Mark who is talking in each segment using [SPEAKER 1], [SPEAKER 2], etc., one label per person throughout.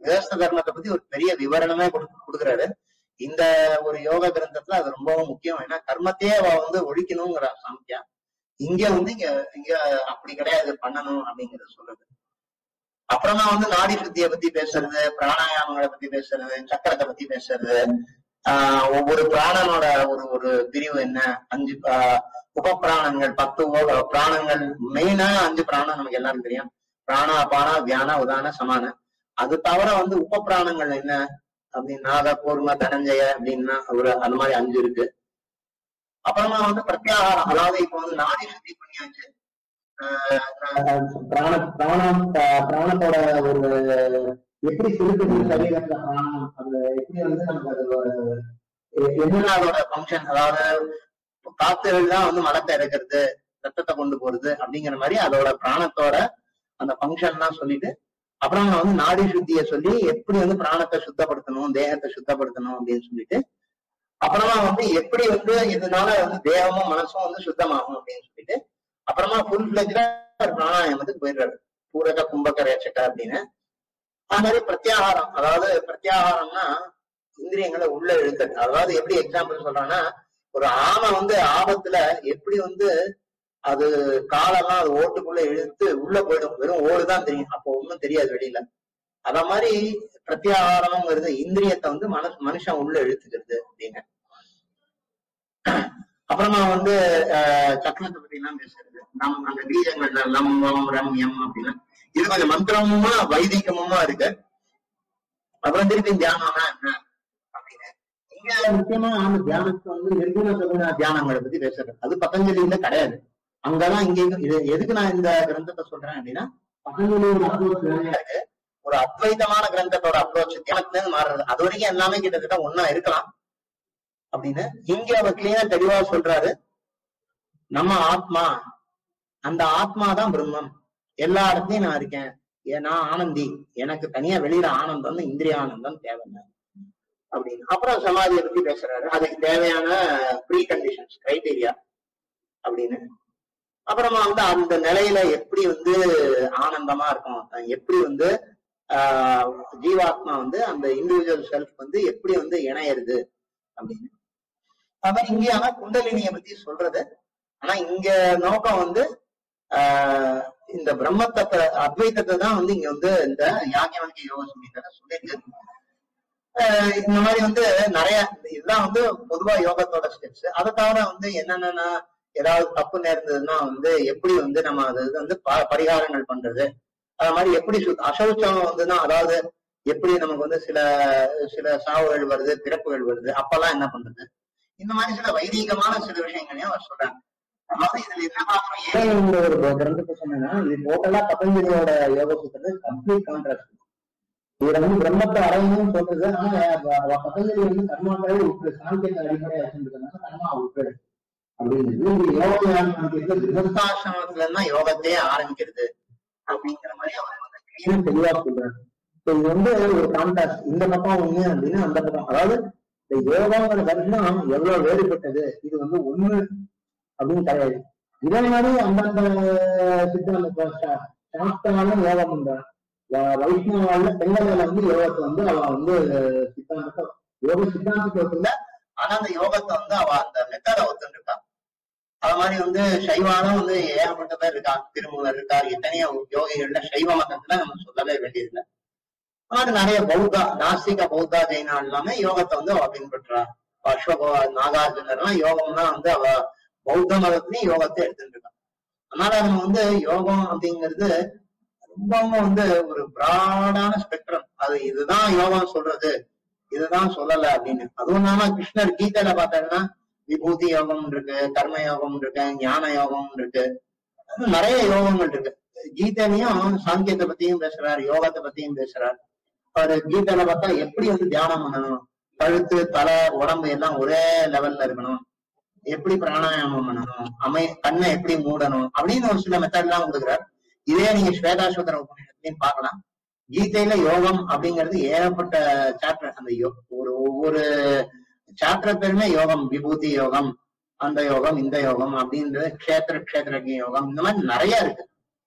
[SPEAKER 1] கிரகஸ்த தர்மத்தை பத்தி ஒரு பெரிய விவரணமே கொடுக்க- கொடுக்குறாரு இந்த ஒரு யோக கிரந்தத்துல அது ரொம்பவும் முக்கியம் ஏன்னா கர்மத்தையே அவ வந்து ஒழிக்கணுங்கிற சாமியா இங்க வந்து இங்க இங்க அப்படி கிடையாது பண்ணணும் அப்படிங்கறத சொல்றது அப்புறமா வந்து நாடி சுத்தியை பத்தி பேசுறது பிராணாயாமங்களை பத்தி பேசுறது சக்கரத்தை பத்தி பேசுறது ஆஹ் ஒவ்வொரு பிராணனோட ஒரு ஒரு பிரிவு என்ன அஞ்சு ஆஹ் உபப்பிராணங்கள் பத்து ஓ- பிராணங்கள் மெயினா அஞ்சு பிராணம் நமக்கு எல்லாரும் தெரியும் பிராணா அபானா வியானா உதான சமான அது தவிர வந்து உபப்பிராணங்கள் என்ன அப்படின்னு நாக கூர்ம தனஞ்சய அப்படின்னா ஒரு அந்த மாதிரி அஞ்சு இருக்கு அப்புறமா வந்து பிரத்யாகாரம் அதாவது இப்ப வந்து நாடி சுத்தி பண்ணியாச்சு ஆஹ் பிராண பிராணம் ஆஹ் பிராணத்தோட ஒரு எப்படி திருப்பதி சரீரத்துல பிராணம் அந்த எப்படி வந்து நமக்கு அது ஒரு எ- என்னென்ன அதோட ஃபங்க்ஷன் அதாவது காத்துகள் தான் வந்து மலத்தை இறக்கிறது ரத்தத்தை கொண்டு போறது அப்படிங்கிற மாதிரி அதோட பிராணத்தோட அந்த ஃபங்க்ஷன் தான் சொல்லிட்டு அப்புறம் வந்து நாடி சுத்திய சொல்லி எப்படி வந்து பிராணத்தை சுத்தப்படுத்தணும் தேகத்தை சுத்தப்படுத்தணும் அப்படின்னு சொல்லிட்டு அப்புறமா வந்து எப்படி வந்து இதனால வந்து தேகமும் மனசும் வந்து சுத்தமாகும் அப்படின்னு சொல்லிட்டு அப்புறமா ஃபுல் பிளஜ்ல பிராணாயாமத்துக்கு போயிடுறாரு பூரக கும்பக ரேச்சக அப்படின்னு அது மாதிரி பிரத்யாகாரம் அதாவது பிரத்யாகாரம்னா இந்திரியங்களை உள்ள இழுக்கிறது அதாவது எப்படி எக்ஸாம்பிள் சொல்றான்னா ஒரு ஆமை வந்து ஆபத்துல எப்படி வந்து அது காலெல்லாம் அது ஓட்டுக்குள்ள இழுத்து உள்ள போயிடும் வெறும் ஓடுதான் தெரியும் அப்போ ஒண்ணும் தெரியாது வெளியில அத மாதிரி பிரத்யாகாரம்ங்கிறது இந்திரியத்தை வந்து மனசு மனுஷன் உள்ள இழுத்துக்கிறது அப்படின்னு அப்புறமா வந்து அஹ், சக்கரத்தை பத்தி எல்லாம் பேசுறது நம் அந்த பீஜங்கள்ல லம் வம் ரம் எம் அப்படின்னு இது கொஞ்சம் மந்திரமுமா வைதிகமுமா இருக்கு அப்புறம் திருப்பி தியானம்னா என்ன அப்படின்னு இங்க முக்கியமா அந்த தியானத்தை வந்து நிர்குண சகுண தியானங்களை பத்தி பேசுறது அது பதஞ்சலியில கிடையாது அங்கதான் இங்க இது எதுக்கு நான் இந்த கிரந்தத்தை சொல்றேன் அப்படின்னா பதஞ்சலியோட அப்ரோச் நிறைய இருக்கு ஒரு அத்வைதமான கிரந்தத்தோட அப்ரோச் தியானத்துல இருந்து மாறுறது அது வரைக்கும் எல்லாமே கிட்டத்தட்ட ஒன்னா இருக்கலாம் அப்படின்னு இங்க அவர் கிளீனா தெளிவா சொல்றாரு நம்ம ஆத்மா அந்த ஆத்மா தான் பிரம்மம் எல்லா இடத்துலயும் நான் இருக்கேன் ஏ- நான் ஆனந்தி எனக்கு தனியா வெளியில ஆனந்தம் இந்திரிய ஆனந்தம் தேவையில்லை அப்படின்னு அப்புறம் சமாதியை பத்தி பேசுறாரு அதுக்கு தேவையான ப்ரீ கண்டிஷன்ஸ் கிரைட்டீரியா அப்படின்னு அப்புறமா வந்து அந்த நிலையில எப்படி வந்து ஆனந்தமா இருக்கும் அஹ் எப்படி வந்து ஆஹ் ஜீவாத்மா வந்து அந்த இண்டிவிஜுவல் செல்ஃப் வந்து எப்படி வந்து இணையிறது அப்படின்னு அது மாதிரி இங்கே ஆனா குண்டலினிய பத்தி சொல்றது ஆனா இங்க நோக்கம் வந்து ஆஹ் இந்த பிரம்மத்தத்தை அத்வைத்தத்தை தான் வந்து இங்க வந்து இந்த யாக்கியவனுக்கு யோக சங்கீதத்தை சொல்லியிருக்கு ஆஹ் இந்த மாதிரி வந்து நிறைய இதுதான் வந்து பொதுவா யோகத்தோட ஸ்டெப்ஸ் அதை தவிர வந்து என்னென்ன ஏதாவது தப்பு நேர்ந்ததுன்னா வந்து எப்படி வந்து நம்ம அது இது வந்து ப- பரிகாரங்கள் பண்றது அது மாதிரி எப்படி சுத்- அசௌச்சம் வந்துன்னா அதாவது எப்படி நமக்கு வந்து சில சில சாவுகள் வருது பிறப்புகள் வருது அப்பெல்லாம் என்ன பண்றது இந்த மாதிரி சில வைதீகமான சில விஷயங்களையும் அவர் சொல்றாங்க அதாவது இதுல என்ன பாக்குறோம் ஏன் இந்த ஒரு கிரந்தத்தை சொன்னேன்னா இது டோட்டலா பதஞ்சலியோட யோக சுத்தது கம்ப்ளீட் கான்ட்ராஸ்ட் இதுல வந்து பிரம்மத்தை அடையணும்னு சொல்றது ஆனா வ- வ- பதஞ்சலி வந்து கர்மாக்களை விட்டு சாந்தியத்தை அடிப்படையா வச்சிருக்கிறதுனால கர்மா விட்டுடு அப்படிங்கிறது இது யோக ஞானத்துல கிரகஸ்தாசிரமத்துல இருந்தா யோகத்தையே ஆரம்பிக்கிறது அப்படிங்கிற மாதிரி அவர் வந்து clear ஆ தெளிவா சொல்றாரு So இது வந்து ஒரு கான்ட்ராஸ்ட் இந்த பக்கம் ஒண்ணு அப்படின்னு அந்த பக்கம் அதாவது இந்த யோகாங்கிற தரிசனம் எவ்வளவு வேறுபட்டது இது வந்து ஒண்ணு அப்படின்னு கிடையாது இதே மாதிரி அந்தந்த சித்தாந்த சாஸ்திரங்களும் யோகம் பண்றான் வ- வைஷ்ணவால பெண்கள் வந்து யோகத்தை வந்து அவ வந்து சித்தாந்தத்தை யோக சித்தாந்தத்தை ஒத்துல ஆனா அந்த யோகத்தை வந்து அவ அந்த மெத்தடை ஒத்துருக்கா அது மாதிரி வந்து சைவாலும் வந்து ஏகப்பட்ட பேர் இருக்கா திருமூலர் இருக்கார் எத்தனையோ யோகிகள்ல சைவ மதத்துல நம்ம சொல்லவே வேண்டியதில்லை அது நிறைய பௌத்தா நாஸ்திக பௌத்தா ஜெயினா எல்லாமே யோகத்தை வந்து அவ பின்பற்றா அஸ்வகோ நாகார்ஜுனர் எல்லாம் யோகம்னா வந்து அவ பௌத்த மதத்திலையும் யோகத்தை எடுத்துட்டு இருக்கா அதனால நம்ம வந்து யோகம் அப்படிங்கிறது ரொம்பவும் வந்து ஒரு பிராடான ஸ்பெக்ட்ரம் அது இதுதான் யோகம் சொல்றது இதுதான் சொல்லல அப்படின்னு அதுவும் இல்லாம கிருஷ்ணர் கீதையில பார்த்தாருன்னா விபூதி யோகம் இருக்கு கர்ம யோகம் இருக்கு ஞான யோகம் இருக்கு அது நிறைய யோகங்கள் இருக்கு கீதையிலையும் சாங்கியத்தை பத்தியும் பேசுறார் யோகத்தை பத்தியும் பேசுறார் அவரு கீதையில பார்த்தா எப்படி வந்து தியானம் பண்ணணும் கழுத்து தலை உடம்பு எல்லாம் ஒரே லெவல்ல இருக்கணும் எப்படி பிராணாயாமம் பண்ணணும் அமை கண்ணை எப்படி மூடணும் அப்படின்னு ஒரு சில மெத்தட் எல்லாம் கொடுக்குறார் இதே நீங்க ஸ்வேதாஸ்வதர உபநிஷத்துலயும் பார்க்கலாம் கீதையில யோகம் அப்படிங்கிறது ஏகப்பட்ட சாப்டர் அந்த யோ- ஒரு ஒவ்வொரு சாப்டர் பேருமே யோகம் விபூதி யோகம் அந்த யோகம் இந்த யோகம் அப்படின்றது க்ஷேத்திர க்ஷேத்திரஜ யோகம் இந்த மாதிரி நிறைய இருக்கு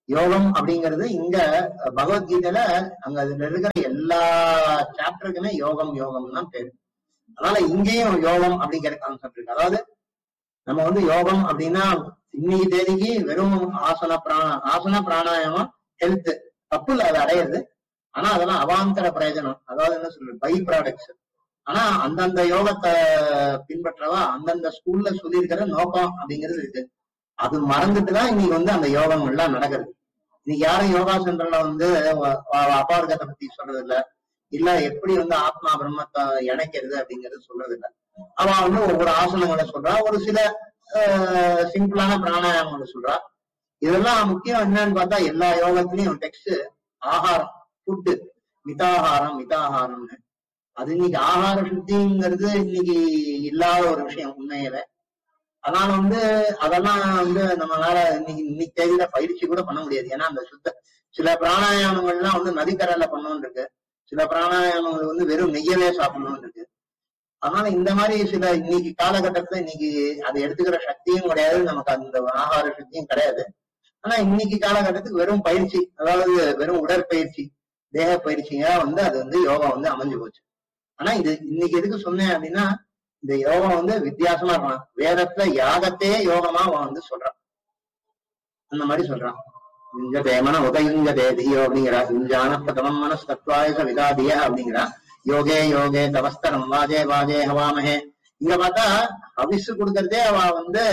[SPEAKER 1] யோகம் அப்படிங்கிறது இங்க பகவத்கீதையில அங்க அதுல இருக்கிற எல்லா சாப்டருக்குமே யோகம் யோகம் தான் பேரு அதனால இங்கேயும் யோகம் அப்படிங்கிற கான்செப்ட் இருக்கு அதாவது நம்ம வந்து யோகம் அப்படின்னா இன்னைக்கு தேதிக்கு வெறும் ஆசன பிராண ஆசன பிராணாயாமம் ஹெல்த் தப்பு இல்ல அதை அடையிறது ஆனா அதெல்லாம் அவாந்தர பிரயோஜனம் அதாவது என்ன சொல்றது பை ப்ராடக்ட்ஸ் ஆனா அந்தந்த யோகத்தை பின்பற்றவா அந்தந்த ஸ்கூல்ல சொல்லியிருக்கிற நோக்கம் அப்படிங்கிறது இருக்கு அது மறந்துட்டு தான் இன்னைக்கு வந்து அந்த யோகம் எல்லாம் நடக்குது இன்னைக்கு யாரும் யோகா சென்டர்ல வந்து வ- வ- அபார்கத்தை பத்தி சொல்றது இல்ல இல்ல எப்படி வந்து ஆத்மா பிரம்மத்தை இணைக்கிறது அப்படிங்கறது சொல்றது இல்ல அவ வந்து ஒவ்வொரு ஆசனங்களை சொல்றா ஒரு சில சிம்பிளான பிராணாயாமங்களை சொல்றா இதெல்லாம் முக்கியம் என்னன்னு பார்த்தா எல்லா யோகத்திலயும் டெக்ஸ்ட் ஆகாரம் ஃபுட்டு மிதாகாரம் மிதாகாரம்னு அது இன்னைக்கு ஆகார சுத்திங்கிறது இன்னைக்கு இல்லாத ஒரு விஷயம் உண்மையில அதனால வந்து அதெல்லாம் வந்து நம்மளால இன்னைக்கு இன்னைக்கு தேதியில பயிற்சி கூட பண்ண முடியாது ஏன்னா அந்த சுத்த சில பிராணாயாமங்கள்லாம் வந்து நதிக்கரையில பண்ணணும்னு இருக்கு சில பிராணாயாமங்கள் வந்து வெறும் நெய்யவே சாப்பிடணும்னு இருக்கு அதனால இந்த மாதிரி சில இன்னைக்கு காலகட்டத்துல இன்னைக்கு அதை எடுத்துக்கிற சக்தியும் கிடையாது நமக்கு அந்த ஆகார சக்தியும் கிடையாது ஆனா இன்னைக்கு காலகட்டத்துக்கு வெறும் பயிற்சி அதாவது வெறும் உடற்பயிற்சி தேக பயிற்சியா வந்து அது வந்து யோகா வந்து அமைஞ்சு போச்சு ஆனா இது இன்னைக்கு எதுக்கு சொன்னேன் அப்படின்னா இந்த யோகம் வந்து வித்தியாசமா இருக்கலாம் வேதத்துல யாகத்தையே யோகமா அவன் வந்து சொல்றான் அந்த மாதிரி சொல்றான் இங்க தேமன உதயுங்க தேதியோ அப்படிங்கிறா இஞ்சான பிரதமம் மனஸ் தத்வாயச விதாதிய அப்படிங்கிறா யோகே யோகே தவஸ்தரம் வாஜே வாஜே ஹவாமஹே இங்க பார்த்தா ஹவிஸ் கொடுக்கறதே அவ வந்து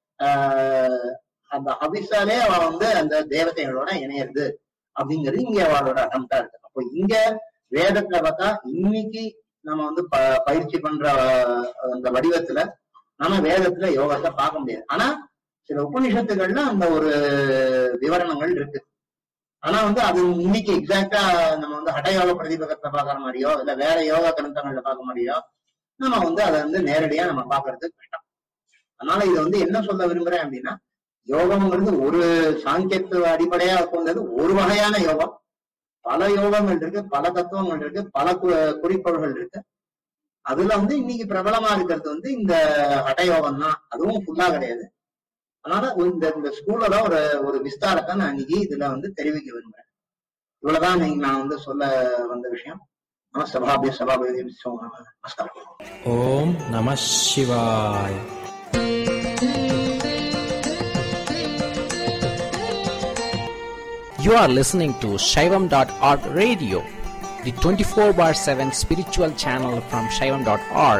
[SPEAKER 1] ஆஹ் அந்த ஹவிஸாலே அவ வந்து அந்த தேவதைகளோட இணையிறது அப்படிங்கிறது இங்க அவளோட அட்டம்ப்டா இருக்கு அப்போ இங்க வேதத்துல பார்த்தா இன்னைக்கு நம்ம வந்து ப- பயிற்சி பண்ற அஹ், அந்த வடிவத்துல நம்ம வேதத்துல யோகத்தை பார்க்க முடியாது ஆனா சில உபநிஷத்துகள்ல அந்த ஒரு விவரணங்கள் இருக்கு ஆனா வந்து அது இன்னைக்கு எக்ஸாக்டா நம்ம வந்து ஹடயோக பிரதிபகத்தை பாக்குற மாதிரியோ இல்ல வேற யோகா கிரந்தங்கள்ல பார்க்க மாதிரியோ நம்ம வந்து அதை வந்து நேரடியா நம்ம பாக்குறது கஷ்டம் அதனால இது வந்து என்ன சொல்ல விரும்புறேன் அப்படின்னா யோகம்ங்கிறது ஒரு சாங்கியத்துவ அடிப்படையா கொண்டது ஒரு வகையான யோகம் பல யோகங்கள் இருக்கு பல தத்துவங்கள் இருக்கு பல கு- குறிக்கோள்கள் இருக்கு அதுல வந்து இன்னைக்கு பிரபலமா இருக்கிறது வந்து இந்த ஹடயோகம் தான் அதுவும் ஃபுல்லா கிடையாது அதனால ஒரு- இந்த இந்த ஸ்கூல்ல ஒரு ஒரு விஸ்தாரத்தை நான் இன்னைக்கு இதுல வந்து தெரிவிக்க விரும்புறேன் இவ்வளவுதான் இன்னைக்கு நான் வந்து சொல்ல வந்த விஷயம் நம சபாபிய சபாபதி நமஸ்காரம்
[SPEAKER 2] ஓம் நம சிவாய் You are listening to Shaivam.org radio, the 24 bar 7 spiritual channel from Shaivam.org.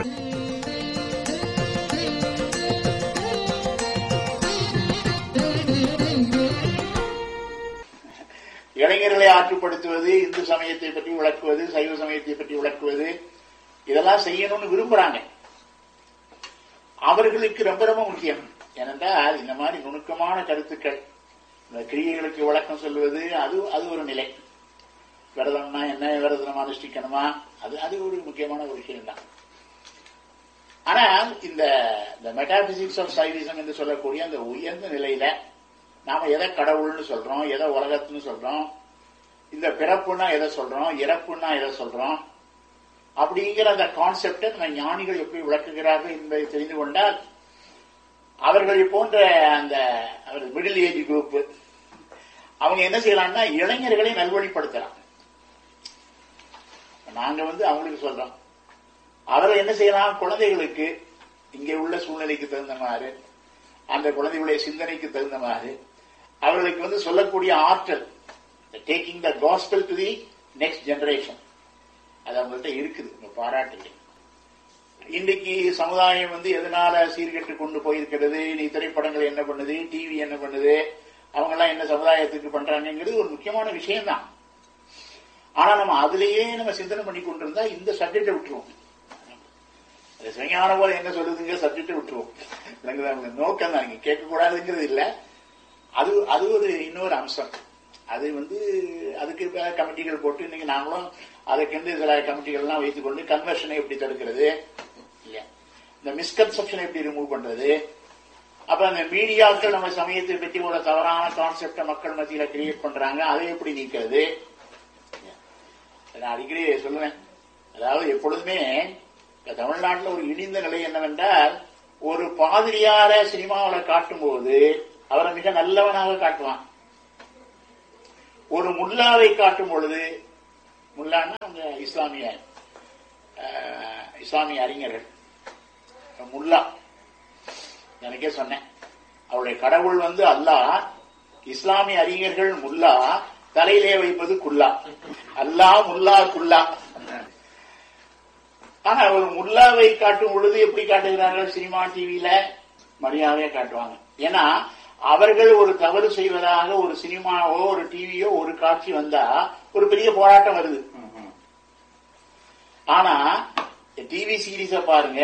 [SPEAKER 3] இளைஞர்களை ஆற்றுப்படுத்துவது இந்து சமயத்தை பற்றி விளக்குவது சைவ சமயத்தை பற்றி விளக்குவது இதெல்லாம் செய்யணும்னு விரும்புறாங்க அவர்களுக்கு ரொம்ப ரொம்ப முக்கியம் ஏனென்றால் இந்த மாதிரி நுணுக்கமான கருத்துக்கள் இந்த கிரியைகளுக்கு விளக்கம் சொல்லுவது அது அது ஒரு நிலை விரதம்னா என்ன விரதம் நம்ம அனுஷ்டிக்கணுமா அது அது ஒரு முக்கியமான ஒரு விஷயம் தான் ஆனால் இந்த இந்த மெட்டாபிசிக்ஸ் ஆஃப் சைவிசம் என்று சொல்லக்கூடிய அந்த உயர்ந்த நிலையில நாம எதை கடவுள்னு சொல்றோம் எதை உலகத்துன்னு சொல்றோம் இந்த பிறப்புன்னா எதை சொல்றோம் இறப்புன்னா எதை சொல்றோம் அப்படிங்கிற அந்த கான்செப்டை நம்ம ஞானிகள் எப்படி விளக்குகிறார்கள் என்பதை தெரிந்து கொண்டால் அவர்கள் போன்ற அந்த மிடில் ஏஜ் குரூப் அவங்க என்ன செய்யலாம்னா இளைஞர்களை நல்வழிப்படுத்தலாம் நாங்க வந்து அவங்களுக்கு சொல்றோம் அவர்கள் என்ன செய்யலாம் குழந்தைகளுக்கு இங்கே உள்ள சூழ்நிலைக்கு தகுந்த மாதிரி அந்த குழந்தைகளுடைய சிந்தனைக்கு தகுந்த மாதிரி அவர்களுக்கு வந்து சொல்லக்கூடிய ஆற்றல் taking the gospel to the next generation அது அவங்கள்ட்ட இருக்குது உங்க பாராட்டுகள் இன்னைக்கு சமுதாயம் வந்து எதனால சீர்கெட்டு கொண்டு போயிருக்கிறது நீ திரைப்படங்கள் என்ன பண்ணுது டிவி என்ன பண்ணுது அவங்க எல்லாம் என்ன சமுதாயத்துக்கு பண்றாங்கிறது ஒரு முக்கியமான விஷயம்தான் ஆனா நம்ம அதுலயே நம்ம சிந்தனை பண்ணி கொண்டிருந்தா இந்த சப்ஜெக்டை விட்டுருவோம் அது சிவஞான போல என்ன சொல்லுதுங்க சப்ஜெக்டை விட்டுருவோம் விளங்குதா உங்களுக்கு நோக்கம் தான் நீங்க கேட்கக்கூடாதுங்கிறது இல்ல அது அது ஒரு இன்னொரு அம்சம் அது வந்து அதுக்கு இப்ப கமிட்டிகள் போட்டு இன்னைக்கு நாங்களும் அதுக்கென்று சில கமிட்டிகள் எல்லாம் வைத்துக் கொண்டு கன்வர்ஷனை எப்படி தடுக்கிறது இல்லையா இந்த மிஸ்கன்செப்ஷனை எப்படி ரிமூவ் பண்றது அப்ப அந்த மீடியாக்கள் நம்ம சமயத்தை பற்றி ஒரு தவறான கான்செப்டை மக்கள் மத்தியில கிரியேட் பண்றாங்க அதை எப்படி நீக்கிறது நான் அடிக்கடி சொல்லுவேன் அதாவது எப்பொழுதுமே இப்ப தமிழ்நாட்டில் ஒரு இழிந்த நிலை என்னவென்றால் ஒரு பாதிரியார சினிமாவில் காட்டும்போது அவரை மிக நல்லவனாக காட்டுவான் ஒரு முல்லாவை காட்டும் பொழுது முல்லான்னா அந்த இஸ்லாமிய அஹ், இஸ்லாமிய அறிஞர்கள் முல்லா எனக்கே சொன்னேன் அவருடைய கடவுள் வந்து அல்லாஹ் இஸ்லாமிய அறிஞர்கள் முல்லா தலையிலே வைப்பது குல்லா அல்லாஹ் முல்லா குல்லா ஆனா ஒரு முல்லாவை காட்டும் பொழுது எப்படி காட்டுகிறார்கள் சினிமா டிவியில மரியாதையா காட்டுவாங்க ஏன்னா அவர்கள் ஒரு தவறு செய்வதாக ஒரு சினிமாவோ ஒரு டிவியோ ஒரு காட்சி வந்தா ஒரு பெரிய போராட்டம் வருது ஆனா டிவி சீரீஸ பாருங்க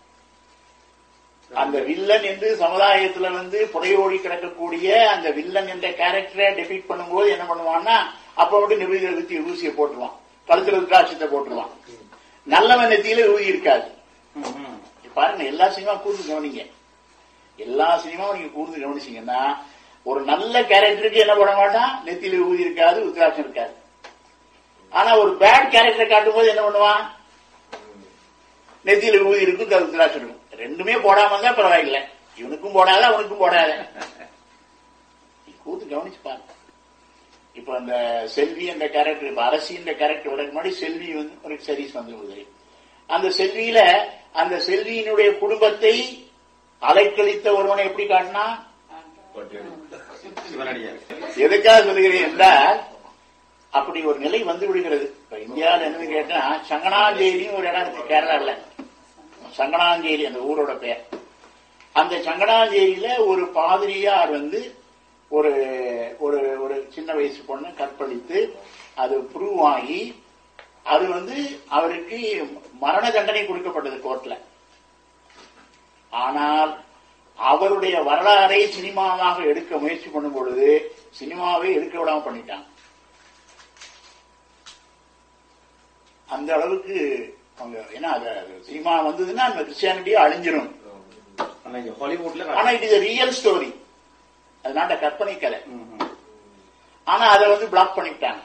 [SPEAKER 3] அந்த வில்லன் என்று சமுதாயத்துல வந்து புடையோடி கிடக்கக்கூடிய அந்த வில்லன் என்ற கேரக்டரை டெபிட் பண்ணும்போது என்ன பண்ணுவான்னா அப்ப மட்டும் நிபுணர் வித்தி ஊசியை போட்டுருவான் கழுத்துல ருத்ராட்சத்தை போட்டுருவான் நல்லவன் நெத்தியில ஊதி இருக்காது பாருங்க எல்லா சினிமா கூர்ந்து கவனிங்க எல்லா சினிமாவும் நீங்க கூர்ந்து கவனிச்சீங்கன்னா ஒரு நல்ல கேரக்டருக்கு என்ன பண்ண மாட்டான் நெத்தியில ஊதி இருக்காது ருத்ராட்சம் இருக்காது ஆனா ஒரு பேட் கேரக்டரை காட்டும் போது என்ன பண்ணுவான் நெத்தியில ஊதி இருக்கும் ருத்ராட்சம் இருக்கும் ரெண்டுமே போடாம இருந்தா பரவாயில்ல இவனுக்கும் போடாத அவனுக்கும் போடாத நீ கூத்து கவனிச்சு பாருங்க இப்ப அந்த செல்வி அந்த கேரக்டர் இப்ப அரசி இந்த கேரக்டர் வரக்கு முன்னாடி செல்வி வந்து ஒரு சீரிஸ் வந்து உதவி அந்த செல்வியில அந்த செல்வியினுடைய குடும்பத்தை அலைக்கழித்த ஒருவனை எப்படி காட்டினா எதுக்காக சொல்கிறேன் என்றால் அப்படி ஒரு நிலை வந்து விடுகிறது இப்ப இந்தியாவில் என்னன்னு கேட்டா சங்கனாஞ்சேரின்னு ஒரு இடம் இருக்கு கேரளாவில் சங்கனாஞ்சேரி அந்த ஊரோட பெயர் அந்த சங்கனாஞ்சேரியில ஒரு பாதிரியார் வந்து ஒரு ஒரு ஒரு சின்ன வயசு பொண்ணை கற்பழித்து அது ப்ரூவ் ஆகி அது வந்து அவருக்கு மரண தண்டனை கொடுக்கப்பட்டது கோர்ட்ல ஆனால் அவருடைய வரலாறை சினிமாவாக எடுக்க முயற்சி பண்ணும் பொழுது சினிமாவை எடுக்க விடாம பண்ணிட்டாங்க அந்த அளவுக்கு அவங்க ஏன்னா அது அது சினிமா வந்ததுன்னா அந்த கிறிஸ்டியானிட்டியே அழிஞ்சிரும்
[SPEAKER 4] ஆனா இங்க ஹாலிவுட்ல
[SPEAKER 3] ஆனா இட் இஸ் ரியல் ஸ்டோரி அது நாட்ட கற்பனை கதை ஆனா அதை வந்து பிளாக் பண்ணிட்டாங்க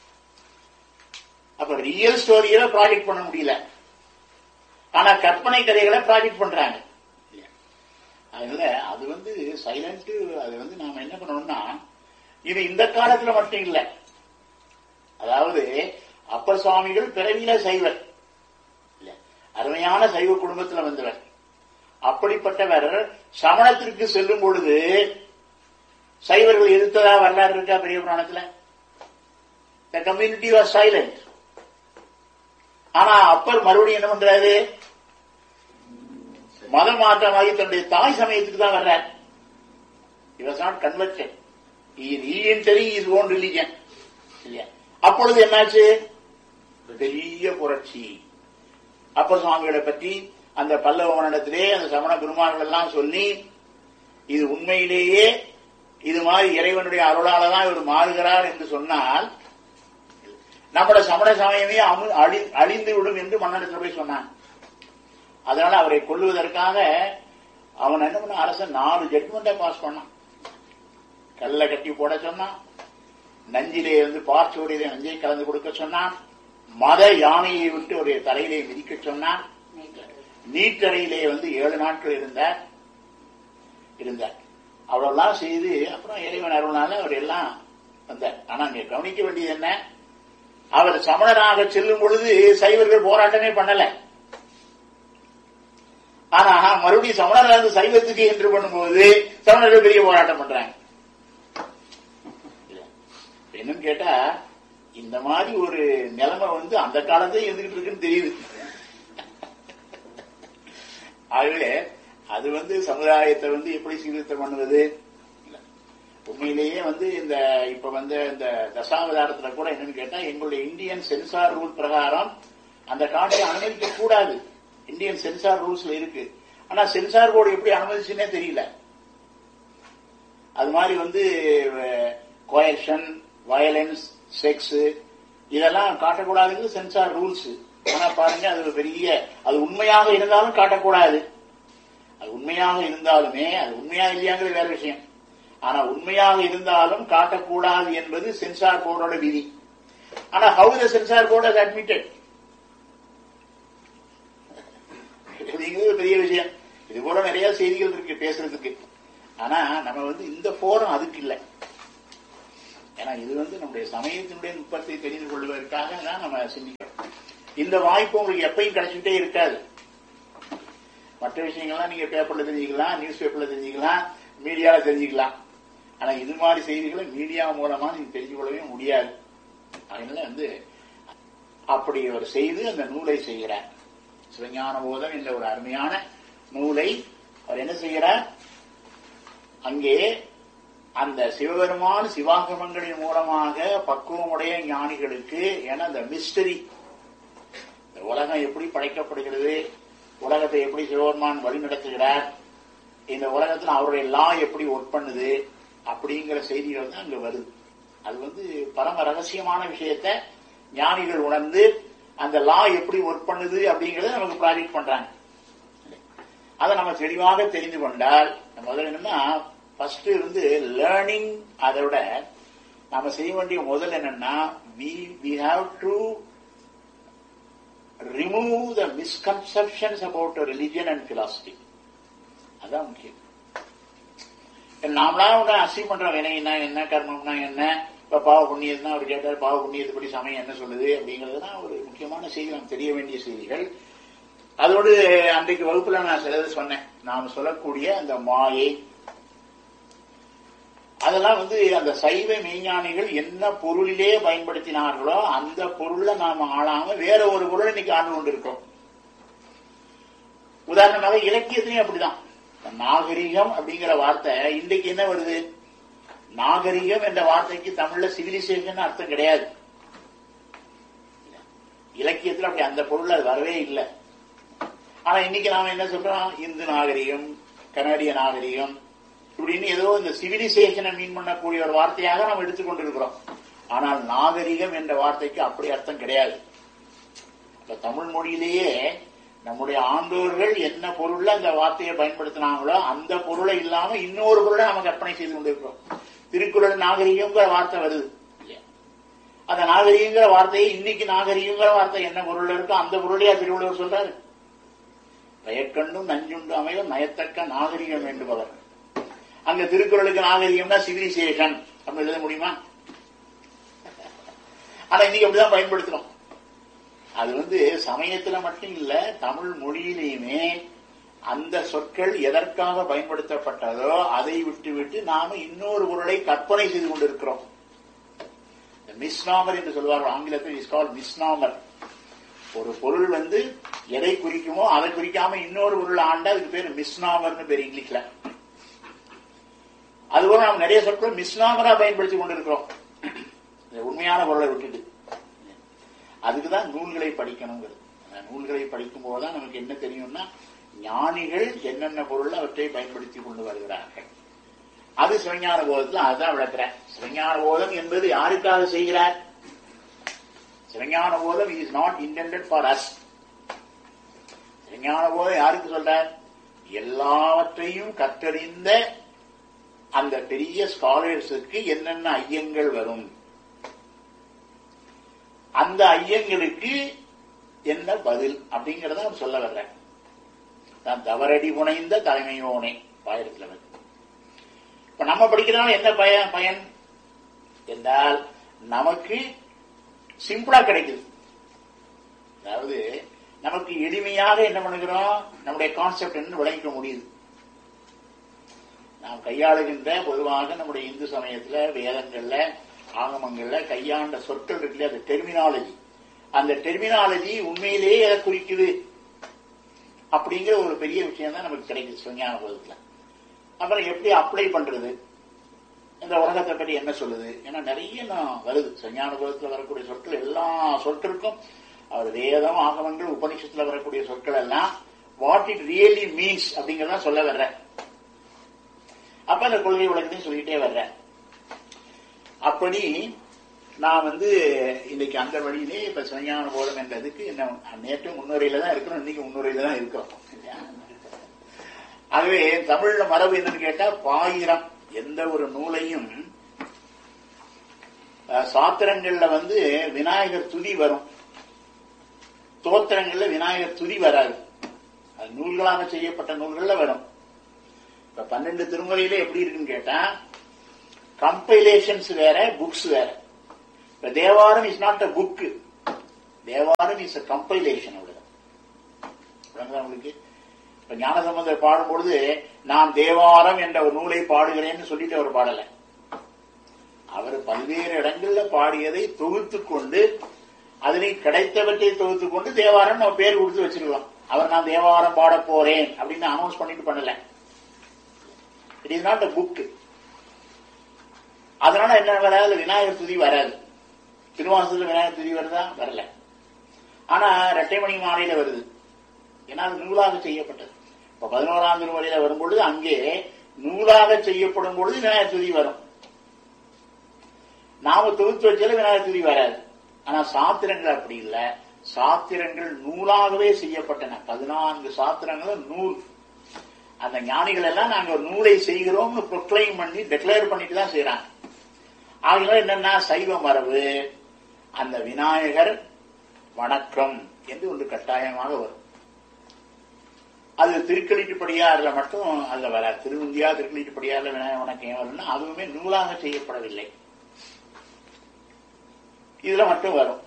[SPEAKER 3] அப்ப ரியல் ஸ்டோரியில ப்ராஜெக்ட் பண்ண முடியல ஆனா கற்பனை கதைகளை ப்ராஜெக்ட் பண்றாங்க அதனால அது வந்து சைலண்ட் அது வந்து நாம என்ன பண்ணணும்னா இது இந்த காலத்துல மட்டும் இல்ல அதாவது அப்பர் சுவாமிகள் பிறவியில சைவர் இல்ல அருமையான சைவ குடும்பத்துல வந்தவர் அப்படிப்பட்டவர் சமணத்திற்கு செல்லும் பொழுது சைவர்கள் எதிர்த்ததா வரலாறு இருக்கா பெரிய புராணத்துல த கம்யூனிட்டி வாஸ் சைலண்ட் ஆனா அப்பர் மறுபடியும் என்ன பண்றாரு மத மாற்றமாகி தன்னுடைய தாய் சமயத்துக்கு தான் வர்றார் he was not converted he re-entering his own religion இல்லையா அப்பொழுது என்னாச்சு பெரிய புரட்சி அப்ப சுவாமிகளை பற்றி அந்த பல்லவ மன்னடத்திலே அந்த சமண பெருமார்கள் எல்லாம் சொல்லி இது உண்மையிலேயே இது மாதிரி இறைவனுடைய அருளால தான் இவர் மாறுகிறார் என்று சொன்னால் நம்முடைய சமண சமயமே அமு- அழி- அழிந்து விடும் என்று மன்னடத்தில் போய் சொன்னான் அதனால அவரை கொல்லுவதற்காக அவன் என்ன பண்ண அரசன் நாலு ஜட்மெண்ட்டை பாஸ் பண்ணான் கல்ல கட்டி போட சொன்னான் நஞ்சிலே வந்து பார்ச்சோடியிலே நஞ்சை கலந்து கொடுக்க சொன்னான் மத யானையை விட்டு ஒரு தலையிலே மிதிக்க சொன்னான் நீட்டறையிலே வந்து ஏழு நாட்கள் இருந்தார் இருந்தார் அவ்வளவுலாம் செய்து அப்புறம் இறைவன் அருள்னால அவர் எல்லாம் வந்தார் ஆனா அங்க கவனிக்க வேண்டியது என்ன அவர் சமணராக செல்லும் பொழுது சைவர்கள் போராட்டமே பண்ணல ஆனா மறுபடியும் சமணராக இருந்து சைவத்துக்கு என்று பண்ணும்போது சமணர்கள் பெரிய போராட்டம் பண்றாங்க இல்ல. என்னன்னு கேட்டா இந்த மாதிரி ஒரு நிலைமை வந்து அந்த காலத்துல இருந்துகிட்டு இருக்குன்னு தெரியுது ஆகவே அது வந்து சமுதாயத்தை வந்து எப்படி சீர்திருத்தம் பண்ணுவது இல்ல. உண்மையிலேயே வந்து இந்த இப்ப வந்து இந்த தசாவதாரத்துல கூட என்னன்னு கேட்டா எங்களுடைய இந்தியன் சென்சார் ரூல் பிரகாரம் அந்த காட்சியை அனுமதிக்க கூடாது இந்தியன் சென்சார் ரூல்ஸ்ல இருக்கு ஆனா சென்சார் போர்டு எப்படி அனுமதிச்சுன்னே தெரியல அது மாதிரி வந்து கோயர்ஷன் வயலன்ஸ் செக்ஸ் இதெல்லாம் காட்டக்கூடாதுங்கிறது சென்சார் ரூல்ஸ் ஆனா பாருங்க அது ஒரு பெரிய அது உண்மையாக இருந்தாலும் காட்டக்கூடாது அது உண்மையாக இருந்தாலுமே அது உண்மையா இல்லையாங்கிறது வேற விஷயம் ஆனா உண்மையாக இருந்தாலும் காட்டக்கூடாது என்பது சென்சார் போர்டோட விதி ஆனா how the censor board has admitted அப்படிங்கிறது ஒரு பெரிய விஷயம் இது போல நிறைய செய்திகள் இருக்கு பேசுறதுக்கு ஆனா நம்ம வந்து இந்த போரம் அதுக்கு இல்லை ஏன்னா இது வந்து நம்முடைய சமயத்தினுடைய நுட்பத்தை தெரிந்து கொள்வதற்காக தான் நம்ம சிந்திக்கிறோம் இந்த வாய்ப்பு உங்களுக்கு எப்பயும் கிடைச்சிக்கிட்டே இருக்காது மற்ற விஷயங்கள்லாம் நீங்க பேப்பர்ல தெரிஞ்சுக்கலாம் நியூஸ் பேப்பர்ல தெரிஞ்சுக்கலாம் மீடியால தெரிஞ்சுக்கலாம் ஆனா இது மாதிரி செய்திகளை மீடியா மூலமா நீங்க தெரிஞ்சு கொள்ளவே முடியாது அதனால வந்து அப்படி அவர் செய்து அந்த நூலை செய்கிறார் சிவஞான போதம் என்ற ஒரு அருமையான நூலை அவர் என்ன செய்கிறார் அங்கே அந்த சிவபெருமான் சிவாகமங்களின் மூலமாக பக்குவமுடைய ஞானிகளுக்கு என அந்த மிஸ்டரி இந்த உலகம் எப்படி படைக்கப்படுகிறது உலகத்தை எப்படி சிவபெருமான் வழிநடத்துகிறார் இந்த உலகத்துல அவருடைய லா எப்படி ஒர்க் பண்ணுது அப்படிங்கிற செய்திகள் தான் அங்க வருது அது வந்து பரம ரகசியமான விஷயத்த ஞானிகள் உணர்ந்து அந்த லா எப்படி ஒர்க் பண்ணுது அப்படிங்கறத நமக்கு ப்ராஜெக்ட் பண்றாங்க அதை நம்ம தெளிவாக தெரிந்து கொண்டால் முதல்ல என்னன்னா ஃபர்ஸ்ட் வந்து லேர்னிங் அதை விட நாம செய்ய வேண்டிய முதல் என்னன்னா we we have to remove the misconceptions about religion and philosophy அதான் முக்கியம் நாமளா ஒன்று அசீவ் பண்ற வினைன்னா என்ன கர்மம்னா என்ன இப்ப பாவ புண்ணியம்னா அவர் கேட்டார் பாவ புண்ணியத்துப்படி சமயம் என்ன சொல்லுது அப்படிங்கறதுதான் ஒரு முக்கியமான செய்தி நாம் தெரிய வேண்டிய செய்திகள் அதோடு அன்றைக்கு வகுப்புல நான் சிலது சொன்னேன் நாம் சொல்லக்கூடிய அந்த மாயை அதெல்லாம் வந்து அந்த சைவ மெய்ஞானிகள் என்ன பொருளிலே பயன்படுத்தினார்களோ அந்த பொருள்ல நாம ஆளாம வேற ஒரு பொருள் இன்னைக்கு ஆண்டு கொண்டிருக்கோம் உதாரணமாக இலக்கியத்திலையும் அப்படிதான் நாகரிகம் அப்படிங்கிற வார்த்தை இன்றைக்கு என்ன வருது நாகரிகம் என்ற வார்த்தைக்கு தமிழ்ல சிவிலைசேஷன் அர்த்தம் கிடையாது இலக்கியத்துல அப்படி அந்த பொருள் அது வரவே இல்லை ஆனா இன்னைக்கு நாம என்ன சொல்றோம் இந்து நாகரிகம் கனடிய நாகரிகம் இப்படின்னு ஏதோ இந்த சிவிலைசேஷனை மீன் பண்ணக்கூடிய ஒரு வார்த்தையாக நாம் எடுத்துக்கொண்டிருக்கிறோம் ஆனால் நாகரிகம் என்ற வார்த்தைக்கு அப்படி அர்த்தம் கிடையாது இப்ப தமிழ் மொழியிலேயே நம்முடைய ஆண்டோர்கள் என்ன பொருள்ல அந்த வார்த்தையை பயன்படுத்தினாங்களோ அந்த பொருளை இல்லாம இன்னொரு பொருளை நம்ம கற்பனை செய்து கொண்டிருக்கிறோம் திருக்குறள் நாகரிகங்கிற வார்த்தை வருது அந்த நாகரிகங்கிற வார்த்தையை இன்னைக்கு நாகரிகங்கிற வார்த்தை என்ன பொருள் இருக்கோ அந்த பொருளையா திருவள்ளுவர் சொல்றாரு பயக்கண்டும் நஞ்சுண்டு அமையும் நயத்தக்க நாகரிகம் வேண்டுபவர் அங்க திருக்குறளுக்கு நாகரிகம்னா சிவிலைசேஷன் நம்ம எழுத முடியுமா ஆனா இன்னைக்கு அப்படிதான் பயன்படுத்துறோம் அது வந்து சமயத்துல மட்டும் இல்ல தமிழ் மொழியிலையுமே அந்த சொற்கள் எதற்காக பயன்படுத்தப்பட்டதோ அதை விட்டு விட்டு நாம இன்னொரு பொருளை கற்பனை செய்து கொண்டிருக்கிறோம் மிஸ்நாமர் என்று சொல்வார்கள் ஆங்கிலத்தில் இஸ் கால் மிஸ்நாமர் ஒரு பொருள் வந்து எதை குறிக்குமோ அதை குறிக்காம இன்னொரு பொருள் ஆண்டா அதுக்கு பேர் மிஸ்நாமர்னு பேர் இங்கிலீஷ்ல அதுபோல நாம் நிறைய சொற்கள் மிஸ்நாமரா பயன்படுத்தி கொண்டிருக்கிறோம் உண்மையான பொருளை விட்டுட்டு அதுக்குதான் நூல்களை படிக்கணுங்கிறது அந்த நூல்களை படிக்கும் போதுதான் நமக்கு என்ன தெரியும்னா ஞானிகள் என்னென்ன பொருள் அவற்றை பயன்படுத்தி கொண்டு வருகிறார்கள் அது சிவஞான போதத்துல அதுதான் விளக்குறேன் சிவஞான போதம் என்பது யாருக்காக செய்கிறார் Sivagnana Bodham is not intended for us Sivagnana Bodham யாருக்கு சொல்றார் எல்லாவற்றையும் கற்றறிந்த அந்த பெரிய ஸ்காலர்ஸுக்கு என்னென்ன ஐயங்கள் வரும் அந்த ஐயங்களுக்கு என்ன பதில் அப்படிங்கறத அவர் சொல்ல வர்றேன் தான் தவறடி புனைந்த தலைமையோனே பாயிரத்துல வந்து இப்ப நம்ம படிக்கிறனால என்ன பயன் பயன் என்றால் நமக்கு சிம்பிளா கிடைக்குது அதாவது நமக்கு எளிமையாக என்ன பண்ணுகிறோம் நம்முடைய கான்செப்ட் என்ன விளங்கிக்க முடியுது நாம் கையாளுகின்ற பொதுவாக நம்முடைய இந்து சமயத்துல வேதங்கள்ல ஆகமங்கள்ல கையாண்ட சொற்கள் இருக்குல்ல அது டெர்மினாலஜி அந்த டெர்மினாலஜி உண்மையிலேயே எதை குறிக்குது அப்படிங்கிற ஒரு பெரிய விஷயம் தான் நமக்கு கிடைக்குது சுஞான போதத்துல அப்புறம் எப்படி அப்ளை பண்றது இந்த உலகத்தை பற்றி என்ன சொல்லுது ஏன்னா நிறைய நான் வருது சுஞான போதத்துல வரக்கூடிய சொற்கள் எல்லா சொற்களுக்கும் அவர் வேதம் ஆகமங்கள் உபனிஷத்துல வரக்கூடிய சொற்கள் எல்லாம் வாட் இட் ரியலி மீன்ஸ் அப்படிங்கறத சொல்ல வர்றேன் அப்ப அந்த கொள்கை விளக்கத்தையும் சொல்லிட்டே வர்றேன் அப்படி நான் வந்து இன்னைக்கு அந்த வழியிலே இப்ப சிவஞான போதம் என்றதுக்கு என்ன நேற்று முன்னுரையில தான் இருக்கிறோம் இன்னைக்கு முன்னுரையில தான் இருக்கிறோம் ஆகவே தமிழ்ல மரபு என்னன்னு கேட்டா பாயிரம் எந்த ஒரு நூலையும் சாத்திரங்கள்ல வந்து விநாயகர் துதி வரும் தோத்திரங்கள்ல விநாயகர் துதி வராது அது நூல்களாக செய்யப்பட்ட நூல்கள்ல வரும் இப்ப பன்னெண்டு திருமுறையில எப்படி இருக்குன்னு கேட்டா கம்பைலேஷன்ஸ் வேற புக்ஸ் வேற இப்ப Thevaram is not a book Thevaram is a compilation அவ்வளவுதான் விளங்குதா உங்களுக்கு இப்ப ஞானசம்பந்தர் பாடும்பொழுது நான் தேவாரம் என்ற ஒரு நூலை பாடுகிறேன்னு சொல்லிட்டு அவர் பாடல அவர் பல்வேறு இடங்கள்ல பாடியதை தொகுத்து கொண்டு அதனை கிடைத்தவற்றை தொகுத்து கொண்டு தேவாரம் நம்ம பேர் கொடுத்து வச்சிருக்கலாம் அவர் நான் தேவாரம் பாட போறேன் அப்படின்னு அனௌன்ஸ் பண்ணிட்டு பண்ணல it is not a book அதனால என்ன வராது விநாயகர் துதி வராது திருவாசத்துல விநாயகர் துதி வருதா வரல ஆனா ரெட்டைமணி மாலையில வருது ஏன்னா அது நூலாக செய்யப்பட்டது இப்ப பதினோராம் திருமலையில வரும்பொழுது அங்கே நூலாக செய்யப்படும் பொழுது விநாயகர் துதி வரும் நாம தொகுத்து வச்சாலும் விநாயகர் துதி வராது ஆனா சாத்திரங்கள் அப்படி இல்ல சாத்திரங்கள் நூலாகவே செய்யப்பட்டன பதினான்கு சாத்திரங்களும் நூல் அந்த ஞானிகள் எல்லாம் நாங்க ஒரு நூலை செய்கிறோம்னு ப்ரொக்ளைம் பண்ணி டெக்ளேர் பண்ணிட்டு தான் செய்யறாங்க ஆகினால என்னன்னா சைவ மரபு அந்த விநாயகர் வணக்கம் என்று ஒன்று கட்டாயமாக வரும் அது திருக்களிட்டுப்படியாறுல மட்டும் அதுல வராது திருவந்தியா திருக்களிட்டுப்படியாறுல விநாயகர் வணக்கம் ஏன் வரும்னா அதுவுமே நூலாக செய்யப்படவில்லை இதுல மட்டும் வரும்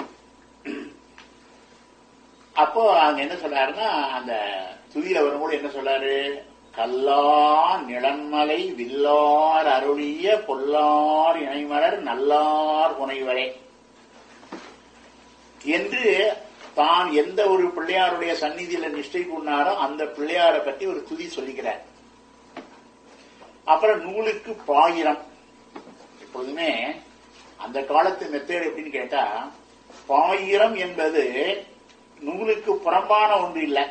[SPEAKER 3] அப்போ அங்க என்ன சொல்றாருன்னா அந்த துதியில வரும்போது என்ன சொல்றாரு கல்லா நிலன்மலை வில்லார் அருளிய பொல்லார் இணைமலர் நல்லார் புனைவரே என்று தான் எந்த ஒரு பிள்ளையாருடைய சந்நிதியில நிஷ்டை கொண்டாரோ அந்த பிள்ளையாரை பற்றி ஒரு துதி சொல்லிக்கிறார் அப்புறம் நூலுக்கு பாயிரம் எப்பொழுதுமே அந்த காலத்து மெத்தேடு எப்படின்னு கேட்டா பாயிரம் என்பது நூலுக்கு புறம்பான ஒன்று இல்லை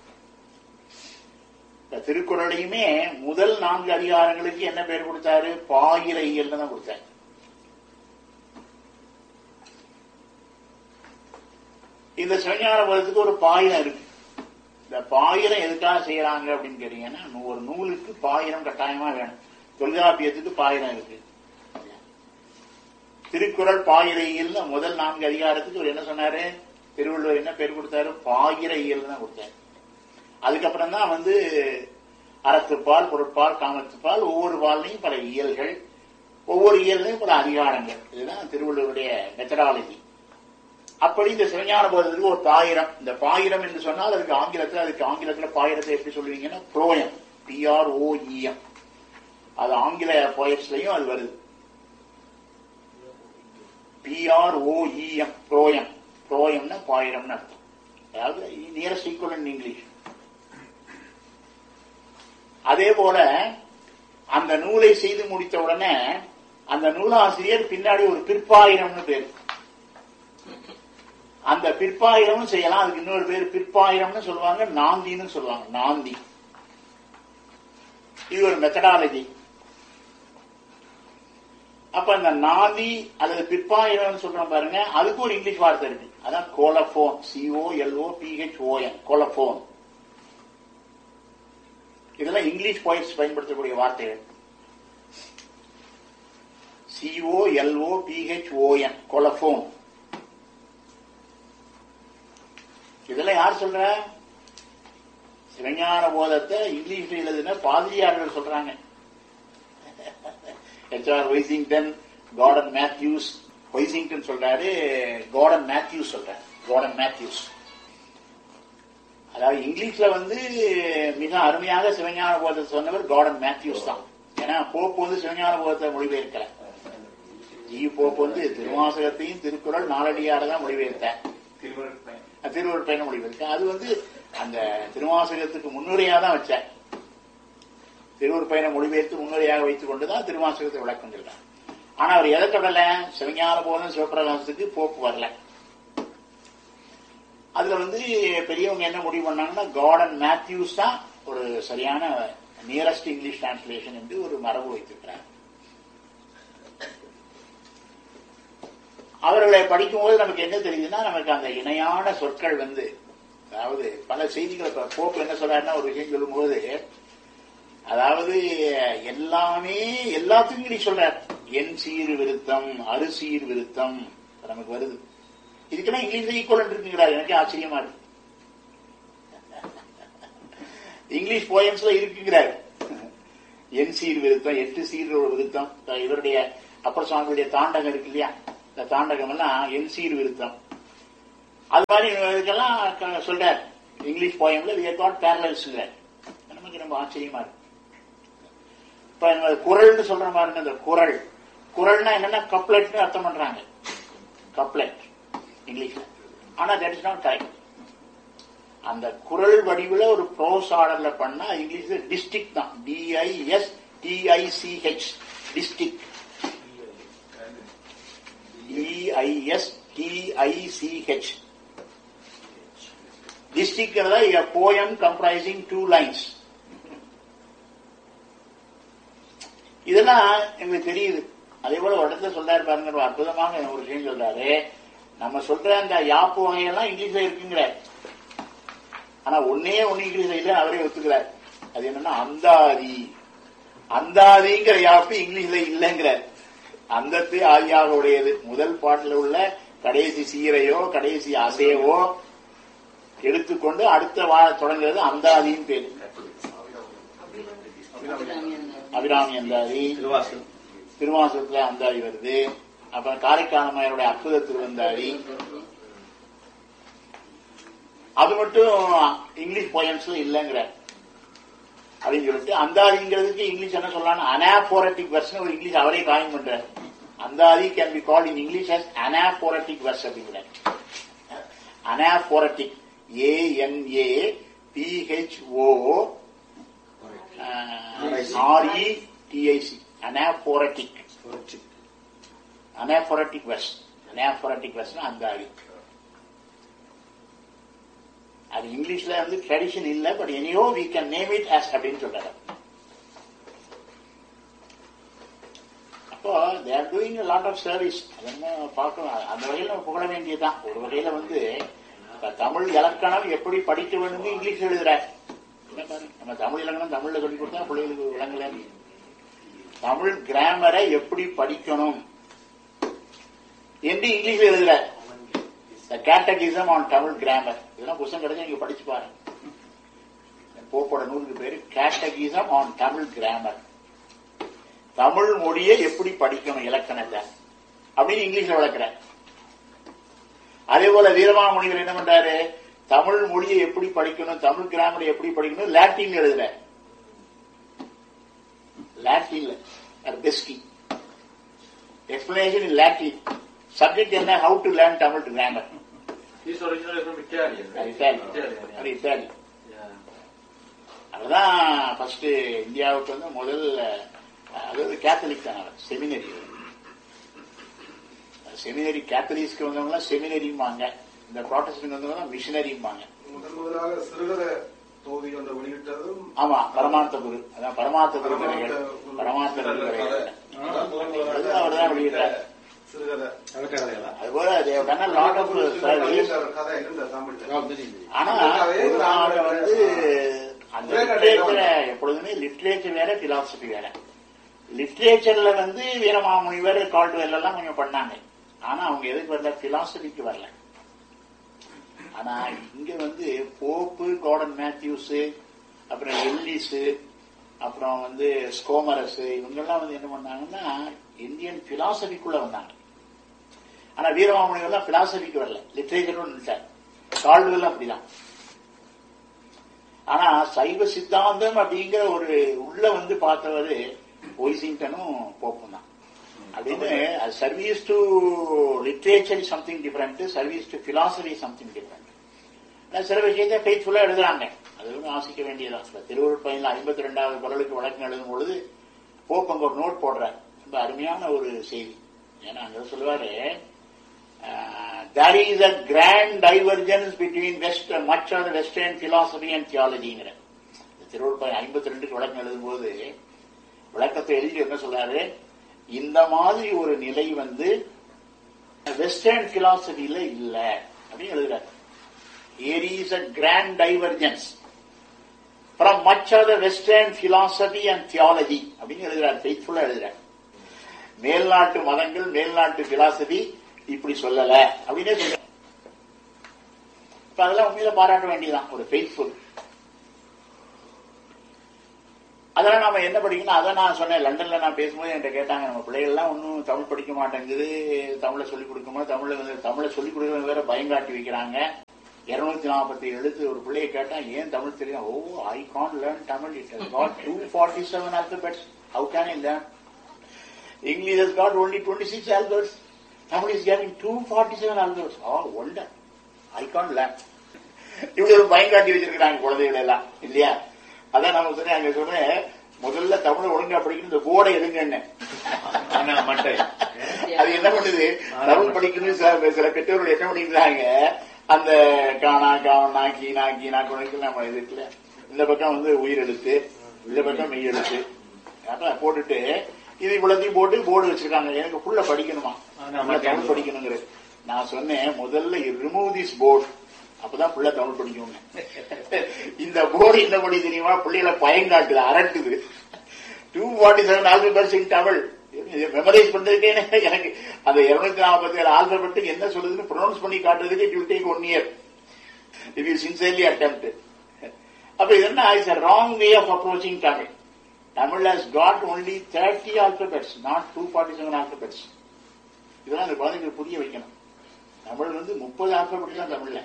[SPEAKER 3] இந்த திருக்குறளையுமே முதல் நான்கு அதிகாரங்களுக்கு என்ன பேர் கொடுத்தாரு பாயிர இயல் தான் கொடுத்தாரு இந்த சிவஞான பதத்துக்கு ஒரு பாயிரம் இருக்கு இந்த பாயிரம் எதுக்காக செய்யறாங்க அப்படின்னு கேட்டீங்கன்னா ஒரு நூலுக்கு பாயிரம் கட்டாயமா வேணும் தொல்காப்பியத்துக்கு பாயிரம் இருக்கு திருக்குறள் பாயிர இயல் முதல் நான்கு அதிகாரத்துக்கு ஒரு என்ன சொன்னாரு திருவள்ளுவர் என்ன பேர் கொடுத்தாரு பாயிர இயல் தான் கொடுத்தாரு அதுக்கப்புறம் தான் வந்து அறத்துப்பால் பொருட்பால் காமத்துப்பால் ஒவ்வொரு பால்லையும் பல இயல்கள் ஒவ்வொரு இயல்லையும் பல அதிகாரங்கள் இதுதான் திருவள்ளுவருடைய மெத்தடாலஜி அப்படி இந்த சிவஞான போதத்துக்கு ஒரு பாயிரம் இந்த பாயிரம் என்று சொன்னால் அதுக்கு ஆங்கிலத்தில் அதுக்கு ஆங்கிலத்தில் பாயிரத்தை எப்படி சொல்லுவீங்கன்னா புரோயம் பிஆர்ஓஇஎம் அது ஆங்கில போயட்ஸ்லயும் அது வருது பிஆர்ஓஇஎம் புரோயம் புரோயம்னா பாயிரம்னு அர்த்தம் அதாவது நியரஸ்ட் ஈக்குவல் இன் இங்கிலீஷ் அதே போல அந்த நூலை செய்து முடித்த உடனே அந்த நூலாசிரியர் பின்னாடி ஒரு பிற்பாயிரம்னு பேரு அந்த பிற்பாயிரம்னு செய்யலாம் அதுக்கு இன்னொரு பேர் பிற்பாயிரம்னு சொல்லுவாங்க நாந்தின்னு சொல்லுவாங்க நாந்தி இது ஒரு மெத்தடாலஜி அப்ப அந்த நாந்தி அல்லது பிற்பாயிரம் சொல்றோம் பாருங்க அதுக்கு ஒரு இங்கிலீஷ் வார்த்தை இருக்கு அதான் colophon C O L O P H O N colophon இதெல்லாம் இங்கிலீஷ் போயிட்ஸ் பயன்படுத்தக்கூடிய வார்த்தைகள் C O L O P H O N colophon இதெல்லாம் யார் சொல்ற சிவஞான போதத்தை இங்கிலீஷ்ல எழுதுன பாதிரியார்கள் சொல்றாங்க H R Hoisington Gordon Matthews Hoisington சொல்றாரு கார்டன் மேத்யூஸ் சொல்றாரு கார்டன் மேத்யூஸ் அதாவது இங்கிலீஷ்ல வந்து மிக அருமையாக சிவஞான போதத்தை சொன்னவர் கார்டன் மேத்யூஸ் தான் ஏன்னா போப் வந்து சிவஞான போதத்தை மொழிபெயர்க்கல ஜி போப் வந்து திருவாசகத்தையும் திருக்குறள் நாலடியார தான் மொழிபெயர்த்தார் திருவருட்பயணம் மொழிபெயர்க்க அது வந்து அந்த திருவாசகத்துக்கு முன்னுரையா தான் வச்சார் திருவருட்பயணம் மொழிபெயர்த்து முன்னுரையாக வைத்துக் கொண்டுதான் திருவாசகத்தை விளக்கம் சொல்றார் ஆனா அவர் எதை தொடல சிவஞான போதம் சிவபிரகாசத்துக்கு போப்பு வரல அதுல வந்து பெரியவங்க என்ன முடிவு பண்ணாங்கன்னா கார்டன் மேத்யூஸ் தான் ஒரு சரியான நியரஸ்ட் இங்கிலீஷ் டிரான்ஸ்லேஷன் என்று ஒரு மரபு வைத்திருக்கிறார் அவர்களை படிக்கும்போது நமக்கு என்ன தெரியுதுன்னா நமக்கு அந்த இணையான சொற்கள் வந்து அதாவது பல செய்திகளை இப்ப போப்பு என்ன சொல்றாருன்னா ஒரு விஷயம் சொல்லும்போது அதாவது எல்லாமே எல்லாத்துக்கும் இங்கிலீஷ் சொல்றார் என் சீர் விருத்தம் அரிசீர் விருத்தம் நமக்கு வருது இதுக்கெல்லாம் இங்கிலீஷ்ல ஈக்குவல் இருக்குங்கிறார் எனக்கு ஆச்சரியமா இருக்கு இங்கிலீஷ் போயம்ஸ்ல இருக்குங்கிறார் என் சீர் விருத்தம் எட்டு சீர் ஒரு விருத்தம் இந்த இவருடைய அப்பர் சுவாமியுடைய தாண்டகம் இருக்கு இல்லையா இந்த தாண்டகம் எல்லாம் என் சீர் விருத்தம் அது மாதிரி இதுக்கெல்லாம் க- சொல்றார் இங்கிலீஷ் போயம்ல we have got parallels நமக்கு ரொம்ப ஆச்சரியமா இருக்கு இப்ப இந்த குரல்னு சொல்ற மாதிரி இந்த குரல் குரல்னா என்னன்னா கப்லெட்னு அர்த்தம் பண்றாங்க கப்லெட் இங்கிலீஷ்ல ஆனா தட் இஸ் நாட் கரெக்ட் அந்த குரல் வடிவுல ஒரு ப்ரோஸ் ஆர்டர்ல பண்ணா இங்கிலீஷ்ல டிஸ்ட்ரிக்ட் தான் D I S D I C H district E I S D I C H district a poem comprising two lines இதெல்லாம் எங்களுக்கு தெரியுது அதே போல ஒரு இடத்துல சொல்றாரு பாருங்க ஒரு அற்புதமாக ஒரு விஷயம் சொல்றாரு நம்ம சொல்ற அந்த யாப்பு வகையெல்லாம் இங்கிலீஷ்ல இருக்குங்கிறார் ஆனா ஒன்னே ஒண்ணு இங்கிலீஷ்ல இல்ல அவரே ஒத்துக்கிறார் அது என்னன்னா அந்தாதி அந்தாதிங்கிற யாப்பு இங்கிலீஷ்ல இல்லைங்கிறார் அந்தத்து ஆதியாக உடையது முதல் பாட்டுல உள்ள கடைசி சீரையோ கடைசி அசையவோ எடுத்துக்கொண்டு அடுத்த வா தொடங்குறது அந்தாதின்னு பேரு அபிராமி அந்தாதி
[SPEAKER 4] திருவாசல்
[SPEAKER 3] திருவாசகத்துல அந்தாதி வருது அப்புறம் காரைக்காலமையருடைய அற்புத திருவந்தாதி அது மட்டும் இங்கிலீஷ் போயம்ஸ்ல இல்லைங்கிற அப்படின்னு சொல்லிட்டு அந்தாதிங்கிறதுக்கு இங்கிலீஷ் என்ன சொல்லலாம் அனாபோரட்டிக் வெர்ஷன் ஒரு இங்கிலீஷ் அவரே காயின் பண்றாரு அந்தாதி can be called in English as anaphoretic verse அப்படிங்கிறார் anaphoretic A N A P H O R E T I C anaphoretic anaphoretic verse anaphoretic verse அந்தாதி அது இங்கிலீஷ்ல வந்து ட்ரெடிஷன் இல்ல but anyhow we can name it as அப்படின்னு சொல்றாரு அப்போ they're doing lot of service அதெல்லாம் பார்க்கணும் அந்த வகையில நம்ம புகழ வேண்டியதுதான் ஒரு வகையில வந்து இப்ப தமிழ் இலக்கணம் எப்படி படிக்க வேண்டும் இங்கிலீஷ் எழுதுறார் என்ன பாருங்க நம்ம தமிழ் இலக்கணம் தமிழ்ல சொல்லி கொடுத்தா பிள்ளைகளுக்கு விளங்கல தமிழ் கிராமரை எப்படி படிக்கணும் என்று இங்கிலீஷ்ல எழுதுறார் the catechism on Tamil grammar இதெல்லாம் புத்தகம் கிடைச்சா நீங்க படிச்சு பாருங்க போப்போட நூலுக்கு பேரு catechism on Tamil grammar Tamil மொழியை எப்படி படிக்கணும் இலக்கணத்தை அப்படின்னு இங்கிலீஷ்ல விளக்குறார் அதே போல வீரமாமுனிவர் என்ன பண்றாரு தமிழ் மொழியை எப்படி படிக்கணும் தமிழ் கிராமரை எப்படி படிக்கணும் லாட்டின் எழுதுறார் லாட்டின்ல Beschi explanation in Latin subject என்ன how to learn Tamil grammar
[SPEAKER 4] He's originally from Italian, right?
[SPEAKER 3] இத்தாலி
[SPEAKER 4] Italian,
[SPEAKER 3] அது
[SPEAKER 4] yeah.
[SPEAKER 3] இத்தாலி
[SPEAKER 4] Yeah.
[SPEAKER 3] அதுதான் ஃபர்ஸ்ட் இந்தியாவுக்கு வந்து முதல் அதாவது கேத்தலிக் தான் அவர் செமினரி செமினரி கேத்தலிக்ஸ்க்கு வந்தவங்க செமினரிம்பாங்க இந்த ப்ராட்டஸ்டன்ட் வந்தவங்க மிஷினரிம்பாங்க
[SPEAKER 5] முதன் முதலாக சிறுகதை தொகுதி ஒன்றை வெளியிட்டதும்
[SPEAKER 3] ஆமா பரமார்த்த குரு அதான் பரமார்த்த குரு கதைகள் பரமார்த்த குரு கதைகள் அது அவர்தான் வெளியிட்டார்
[SPEAKER 5] சிறுகதை
[SPEAKER 4] கதைகளா?
[SPEAKER 3] அதுபோல லாட் ஆஃப் சர்வீஸ்
[SPEAKER 5] கதை இருந்த தமிழ்ல
[SPEAKER 3] ஆனா ஒரு நாள் வந்து அந்த லிட்ரேச்சரை எப்பொழுதுமே லிட்ரேச்சர் வேற பிலாசபி வேற லிட்ரேச்சர்ல வந்து வீரமாமுனிவர் கால்டுவெல் எல்லாம் கொஞ்சம் பண்ணாங்க ஆனா அவங்க எதுக்கு வரல பிலாசபிக்கு வரல ஆனா இங்க வந்து போப்பு கார்டன் மேத்யூஸ் அப்புறம் எல்லிஸ் அப்புறம் வந்து ஸ்கோமரஸ் இவங்கெல்லாம் வந்து என்ன பண்ணாங்கன்னா இந்தியன் பிலாசபிக்குள்ள வந்தாங்க ஆனா வீரமாமுனிவர் தான் பிலாசபிக்கு வரல லிட்ரேச்சரும் நினைச்சார் கால்டுவெல் அப்படிதான் ஆனா சைவ சித்தாந்தம் அப்படிங்கிற ஒரு உள்ள வந்து பார்த்தவரு ஒய்சிங்டனும் போப்பும் தான் அப்படின்னு service to literature something different service to philosophy something different சில விஷயத்தை ஃபெய்த்ஃபுல்லா எழுதுறாங்க அது வந்து ஆசிக்க வேண்டியதான் இப்ப திருவள்ளுவர் பையன்ல ஐம்பத்தி ரெண்டாவது குரலுக்கு வழக்கம் எழுதும் பொழுது போப் அங்க ஒரு நோட் போடுறார் ரொம்ப அருமையான ஒரு செய்தி ஏன்னா அங்க சொல்லுவாரு there is a grand divergence between west much of the western philosophy and theologyங்கிற Thiruvalluvar ஐம்பத்தி ரெண்டுக்கு விளக்கம் எழுதும்போது விளக்கத்தை எழுதி என்ன சொல்றாரு இந்த மாதிரி ஒரு நிலை வந்து வெஸ்டர்ன் பிலாசபில இல்ல அப்படின்னு எழுதுறாரு here is a grand divergence from much of the western philosophy and theology அப்படின்னு எழுதுறாரு ஃபெய்த்ஃபுல்லா எழுதுறாரு மேல்நாட்டு மதங்கள் மேல்நாட்டு பிலாசபி இப்படி சொல்லல அப்படின்னே சொல்ற இப்ப அதெல்லாம் உண்மையில பாராட்ட வேண்டியதான் ஒரு ஃபெய்த்ஃபுல் அதே அதெல்லாம் நம்ம என்ன படிக்கணும் அதை நான் சொன்னேன் லண்டன்ல நான் பேசும்போது என்கிட்ட கேட்டாங்க நம்ம பிள்ளைகள் எல்லாம் ஒன்றும் தமிழ் படிக்க மாட்டேங்குது தமிழை சொல்லிக் கொடுக்குமா தமிழ்ல வந்து தமிழை சொல்லிக் கொடுக்கறது வேற பயங்காட்டி வைக்கிறாங்க இருநூத்தி நாற்பத்தி எழுத்து ஒரு பிள்ளையை கேட்டா ஏன் தமிழ் தெரியும் oh I can learn Tamil it has got two forty seven alphabets how can I learn English has got only 26 alphabets. Tamil is getting 247 alphabets. Oh, wonder. I can't learn. இப்படி ஒரு பயங்காட்டி வச்சிருக்கிறாங்க குழந்தைகள் எல்லாம் இல்லையா அதான் நம்ம சொன்னேன் அங்க சொன்னேன் முதல்ல தமிழ் ஒழுங்கா படிக்கணும் இந்த போர்டை எடுங்கன்னு
[SPEAKER 4] ஆனா மட்டை
[SPEAKER 3] அது என்ன பண்ணுது தமிழ் படிக்கணும் சில சில பெற்றோர்கள் என்ன பண்ணிக்கிறாங்க அந்த காணா காவனா கீனா கீனா குழந்தைகள் நம்ம இது இருக்குல்ல இந்த பக்கம் வந்து உயிர் எழுத்து இந்த பக்கம் மெய் எழுத்து அதான் போட்டுட்டு இது இவ்வளத்தையும் போட்டு போர்டு வச்சிருக்காங்க எனக்கு புள்ள படிக்கணுமா புள்ள தமிழ் படிக்கணுங்கிறது நான் சொன்னேன் முதல்ல ரிமூவ் திஸ் போர்டு அப்பதான் புள்ள தமிழ் படிக்கணும் இந்த போர்டு என்ன பண்ணி தெரியுமா பிள்ளைகளை பயங்காட்டுது அரட்டுது two forty seven alphabets in Tamil memorize பண்றதுக்கே எனக்கு அந்த இருநூத்தி நாற்பத்தி ஏழு ஆல்பபெட் என்ன சொல்லுதுன்னு ப்ரொனவுன்ஸ் பண்ணி காட்டுறதுக்கு it will take one year it you sincerely attempt அப்ப இது என்ன is a wrong way of approaching Tamil Tamil has got only 30 alphabets not 247 alphabets இதெல்லாம் அந்த குழந்தைங்களுக்கு புரிய வைக்கணும் தமிழ் வந்து முப்பது ஆல்பபெட் தான் தமிழ்ல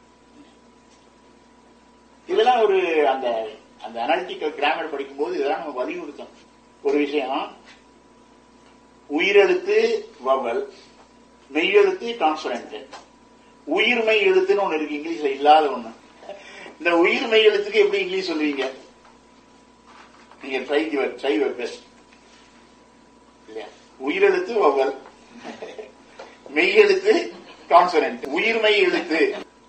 [SPEAKER 3] இதெல்லாம் ஒரு அந்த அந்த அனாலிட்டிக்கல் கிராமர் படிக்கும்போது இதெல்லாம் நம்ம வலியுறுத்தோம் ஒரு விஷயம் உயிரெழுத்து வவல் மெய்யெழுத்து கான்சனன்ட் உயிர்மெய் எழுத்துன்னு ஒண்ணு இருக்கு இங்கிலீஷ்ல இல்லாத ஒண்ணு இந்த உயிர்மெய் எழுத்துக்கு எப்படி இங்கிலீஷ் சொல்லுவீங்க நீங்க try your try your best இல்லையா உயிரெழுத்து வவல் மெய்யெழுத்து கான்சனன்ட் உயிர்மெய் எழுத்து